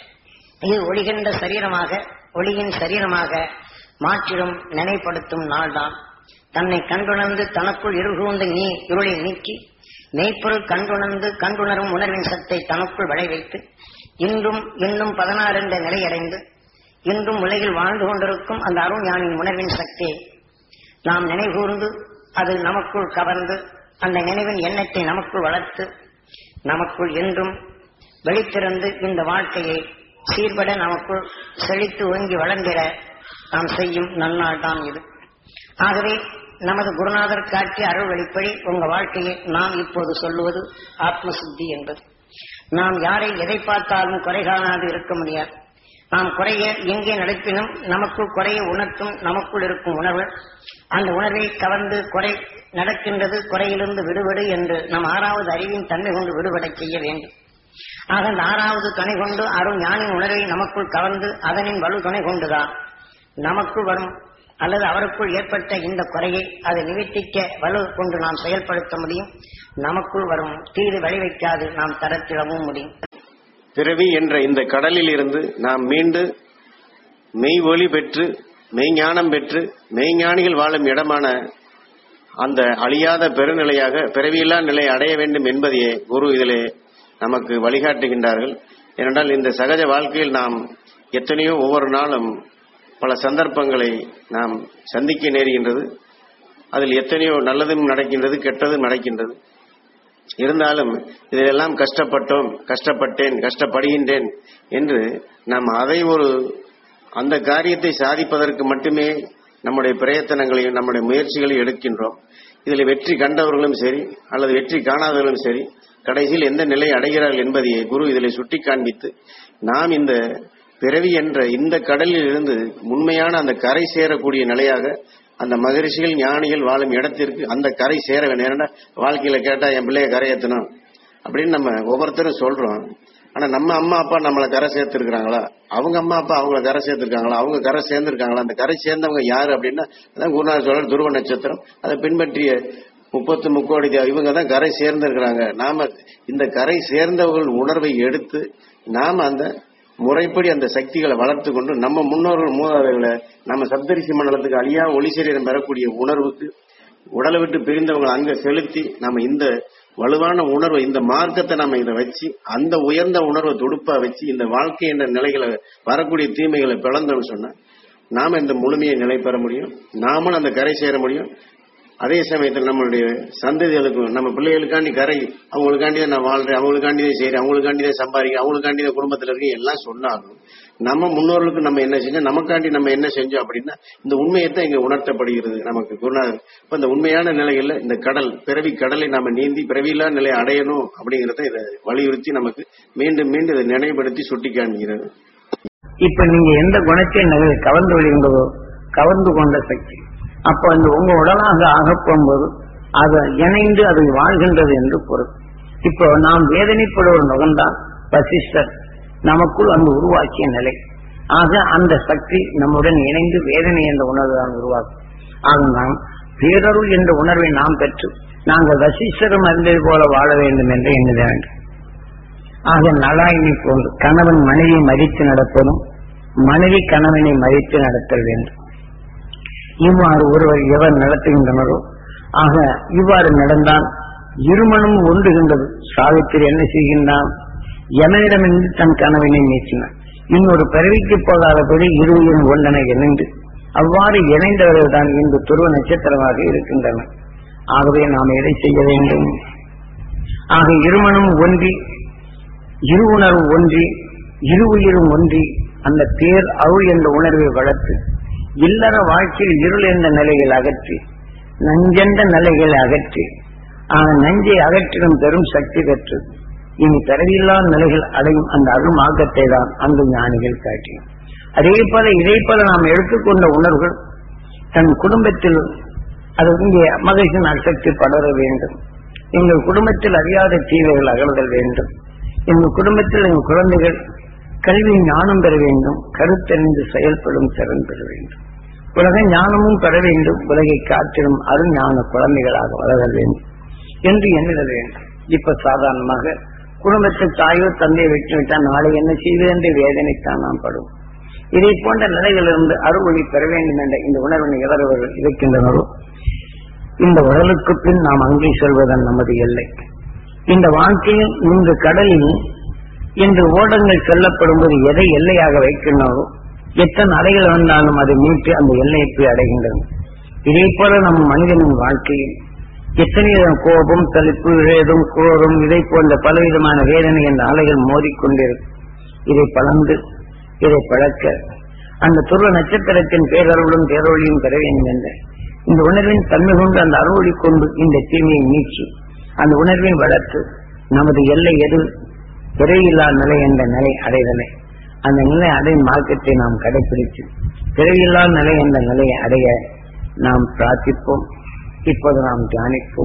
இது ஒளிகின்ற சரீரமாக ஒளியின் சரீரமாக மாற்றிடும் நினைப்படுத்தும் நாள்தான் தன்னை கண்டுணர்ந்து தனக்குள் இருகூர்ந்து நீ இருளை நீக்கி மெய்ப்பொருள் கண்டுணர்ந்து கண்டுணரும் உணர்வின் சத்தை தனக்குள் விளைவைத்து இன்றும் இன்னும் பதினாறு என்ற நிலையடைந்து இன்றும் உலகில் வாழ்ந்து கொண்டிருக்கும் அந்த அருள் ஞானின் உணர்வின் சக்தியை நாம் நினைகூர்ந்து அது நமக்குள் கவர்ந்து அந்த நினைவின் எண்ணத்தை நமக்குள் வளர்த்து நமக்குள் என்றும் வெளித்திறந்து இந்த வாழ்க்கையை சீர்பட நமக்குள் செழித்து ஓங்கி வளர்ந்திட நாம் செய்யும் நன்னாள் தான் இது ஆகவே நமது குருநாதர் காட்டிய அருள் வெளிப்படி உங்க வாழ்க்கையை நாம் இப்போது சொல்லுவது ஆத்ம சுத்தி என்பது நாம் யாரை எதை பார்த்தாலும் குறை காணாது இருக்க முடியாது நாம் குறைய எங்கே நடப்பினும் நமக்குள் குறைய உணர்த்தும் நமக்குள் இருக்கும் உணர்வு அந்த உணர்வை கவர்ந்து குறை நடக்கின்றது குறையிலிருந்து விடுபடு என்று நம் ஆறாவது அறிவின் தன்மை கொண்டு விடுபடச் செய்ய வேண்டும் ஆக அந்த ஆறாவது துணை கொண்டு அருள் ஞானின் உணர்வை நமக்குள் கவர்ந்து அதனின் வலு துணை கொண்டுதான் நமக்குள் வரும் அல்லது அவருக்குள் ஏற்பட்ட இந்த குறையை அதை நிவர்த்திக்க வலு கொண்டு நாம் செயல்படுத்த முடியும் நமக்குள் வரும் தீது விளைவிக்காது நாம் தரத்திடவும் முடியும் பிறவி என்ற இந்த கடலில் இருந்து நாம் மீண்டு மெய் ஒளி பெற்று மெய்ஞானம் பெற்று மெய்ஞானிகள் வாழும் இடமான அந்த அழியாத பெருநிலையாக பிறவியில்லா நிலையை அடைய வேண்டும் என்பதையே குரு இதிலே நமக்கு வழிகாட்டுகின்றார்கள் ஏனென்றால் இந்த சகஜ வாழ்க்கையில் நாம் எத்தனையோ ஒவ்வொரு நாளும் பல சந்தர்ப்பங்களை நாம் சந்திக்க நேருகின்றது அதில் எத்தனையோ நல்லதும் நடக்கின்றது கெட்டதும் நடக்கின்றது இருந்தாலும் இதிலெல்லாம் கஷ்டப்பட்டோம் கஷ்டப்பட்டேன் கஷ்டப்படுகின்றேன் என்று நாம் அதை ஒரு அந்த காரியத்தை சாதிப்பதற்கு மட்டுமே நம்முடைய பிரயத்தனங்களையும் நம்முடைய முயற்சிகளையும் எடுக்கின்றோம் இதில் வெற்றி கண்டவர்களும் சரி அல்லது வெற்றி காணாதவர்களும் சரி கடைசியில் எந்த நிலை அடைகிறார்கள் என்பதையே குரு இதில் சுட்டி காண்பித்து நாம் இந்த பிறவி என்ற இந்த கடலில் இருந்து உண்மையான அந்த கரை சேரக்கூடிய நிலையாக அந்த மகரிஷிகள் ஞானிகள் வாழும் இடத்திற்கு அந்த கரை சேர வேண்டும் ஏன்னா வாழ்க்கையில கேட்டா என் பிள்ளைய கரை ஏத்தணும் அப்படின்னு நம்ம ஒவ்வொருத்தரும் சொல்றோம் ஆனா நம்ம அம்மா அப்பா நம்மளை கரை சேர்த்திருக்கிறாங்களா அவங்க அம்மா அப்பா அவங்கள கரை சேர்த்திருக்காங்களா அவங்க கரை சேர்ந்திருக்காங்களா அந்த கரை சேர்ந்தவங்க யாரு அப்படின்னா அதான் குருநாதர் சொல்ற துருவ நட்சத்திரம் அதை பின்பற்றிய முப்பத்து முக்கோடி தேவ- இவங்க தான் கரை சேர்ந்திருக்கிறாங்க நாம இந்த கரை சேர்ந்தவர்கள் உணர்வை எடுத்து நாம அந்த முறைப்படி அந்த சக்திகளை வளர்த்து கொண்டு நம்ம முன்னோர்கள் மூதாதைகளை நம்ம சப்தரிசி மண்டலத்துக்கு அழியா ஒளி சரீரம் பெறக்கூடிய உணர்வுக்கு உடலை விட்டு பிரிந்தவங்களை அங்க செலுத்தி நம்ம இந்த வலுவான உணர்வை இந்த மார்க்கத்தை நம்ம இதை வச்சு அந்த உயர்ந்த உணர்வை துடுப்பா வச்சு இந்த வாழ்க்கை என்ற நிலைகளை வரக்கூடிய தீமைகளை பிளந்தோம்னு சொன்னா நாம இந்த முழுமையை நிலை பெற முடியும் நாமளும் அந்த கரை சேர முடியும் அதே சமயத்தில் நம்மளுடைய சந்ததிகளுக்கும் நம்ம பிள்ளைகளுக்காண்டி கரை அவங்களுக்காண்டி தான் நான் வாழ்றேன் அவங்களுக்காண்டி தான் செய்றேன் அவங்களுக்காண்டி தான் சம்பாதிக்கிறேன் அவங்களுக்காண்டி தான் குடும்பத்தில் இருக்கேன் எல்லாம் சொன்னாலும் நம்ம முன்னோர்களுக்கு நம்ம என்ன செஞ்சோம் நமக்காண்டி நம்ம என்ன செஞ்சோம் அப்படின்னா இந்த உண்மையை தான் இங்க உணர்த்தப்படுகிறது நமக்கு குருநாதர் இப்ப இந்த உண்மையான நிலையில இந்த கடல் பிறவி கடலை நாம நீந்தி பிறவியில்லா நிலையை அடையணும் அப்படிங்கறத இதை வலியுறுத்தி நமக்கு மீண்டும் மீண்டும் இதை நினைவுபடுத்தி சுட்டி காண்கிறது இப்ப நீங்க எந்த குணத்தை நகை கவர்ந்து விழுகின்றதோ கவர்ந்து கொண்ட சக்தி அப்ப அந்த உங்க உடலாக ஆகப் போகும்போது அது இணைந்து அது வாழ்கின்றது என்று பொருள் இப்போ நாம் வேதனைப்படுவர் நுகர்ந்தான் வசிஷ்டர் நமக்குள் அந்த உருவாக்கிய நிலை ஆக அந்த சக்தி நம்முடன் இணைந்து வேதனை என்ற உணர்வு தான் உருவாக்கும் ஆக நாம் பேரருள் என்ற உணர்வை நாம் பெற்று நாங்கள் வசிஷ்டரும் அறிந்தது போல வாழ வேண்டும் என்று எண்ணுத வேண்டும் ஆக நலாயினி போன்று கணவன் மனைவி மதித்து நடப்பதும் மனைவி கணவனை மதித்து நடத்தல் வேண்டும் இவ்வாறு ஒருவர் எவர் நடத்துகின்றனரோ ஆக இவ்வாறு நடந்தால் இருமனும் ஒன்றுகின்றது சாவித்திரி என்ன செய்கின்றான் யமனிடமிருந்து தன் கணவனை நீக்கினான் இன்னொரு பிறவிக்கு போகாதபடி இருவரும் ஒன்றென இணைந்து அவ்வாறு இணைந்தவர்கள் தான் இன்று துருவ நட்சத்திரமாக இருக்கின்றனர் ஆகவே நாம் எதை செய்ய வேண்டும் ஆக இருமனும் ஒன்றி இரு உணர்வு ஒன்றி இரு உயிரும் ஒன்றி அந்த பேர் அருள் என்ற உணர்வை வளர்த்து இல்லற வாழ்க்கையில் இருள் என்ற நிலையில் அகற்றி நஞ்சென்ற நிலைகளை அகற்றி ஆக நஞ்சை அகற்றிடும் பெரும் சக்தி பெற்று இனி பிறவில்லா நிலைகள் அடையும் அந்த அருள் மார்க்கத்தை தான் அந்த ஞானிகள் காட்டியும் அதே போல இதை போல நாம் எடுத்துக்கொண்ட உணர்வுகள் தன் குடும்பத்தில் அது இங்கே மகிழ்ச்சியின் அசக்தி படர வேண்டும் எங்கள் குடும்பத்தில் அறியாத தீவைகள் அகழ்தல் வேண்டும் எங்கள் குடும்பத்தில் எங்கள் குழந்தைகள் கல்வி ஞானம் பெற வேண்டும் கருத்தறிந்து செயல்படும் திறன் பெற வேண்டும் உலக ஞானமும் பெற வேண்டும் உலகை காத்திடும் அருஞான குழந்தைகளாக வளர வேண்டும் என்று எண்ணிட வேண்டும் இப்ப சாதாரணமாக குடும்பத்தில் தாயோ தந்தையை விட்டுவிட்டால் நாளை என்ன செய்வது என்று வேதனைத்தான் நாம் படுவோம் இதை போன்ற நிலைகளிலிருந்து அருள்வழி பெற வேண்டும் என்ற இந்த உணர்வினை எவரவர்கள் இருக்கின்றனரோ இந்த உடலுக்கு பின் நாம் அங்கே செல்வதன் நமது எல்லை இந்த வாழ்க்கையில் இந்த கடலில் இன்று ஓடங்கள் செல்லப்படும்போது எதை எல்லையாக வைக்கின்றனரோ எத்தனை அலைகள் வந்தாலும் அதை மீட்டு அந்த எல்லையை போய் அடைகின்றன இதே போல நம் மனிதனின் வாழ்க்கையில் எத்தனையோ கோபம் தளிப்பு வேதம் குரோதம் இதை போன்ற பலவிதமான வேதனை என்ற அலைகள் மோதிக்கொண்டிருக்கும் இதை பலந்து இதை பழக்க அந்த துருவ நட்சத்திரத்தின் பேரருளும் பேரொழியும் பெற வேண்டும் என்ற இந்த உணர்வின் தன்மை கொண்டு அந்த அருளி கொண்டு இந்த தீமையை நீக்கி அந்த உணர்வின் வளர்த்து நமது எல்லை எது பிறவியில்லா நிலை என்ற நிலை அடைதலை அந்த நிலை அடையும் மார்க்கத்தை நாம் கடைபிடித்து பிறவியில்லா நிலை என்ற நிலையை அடைய நாம் பிரார்த்திப்போம் இப்போது நாம் தியானிப்போம்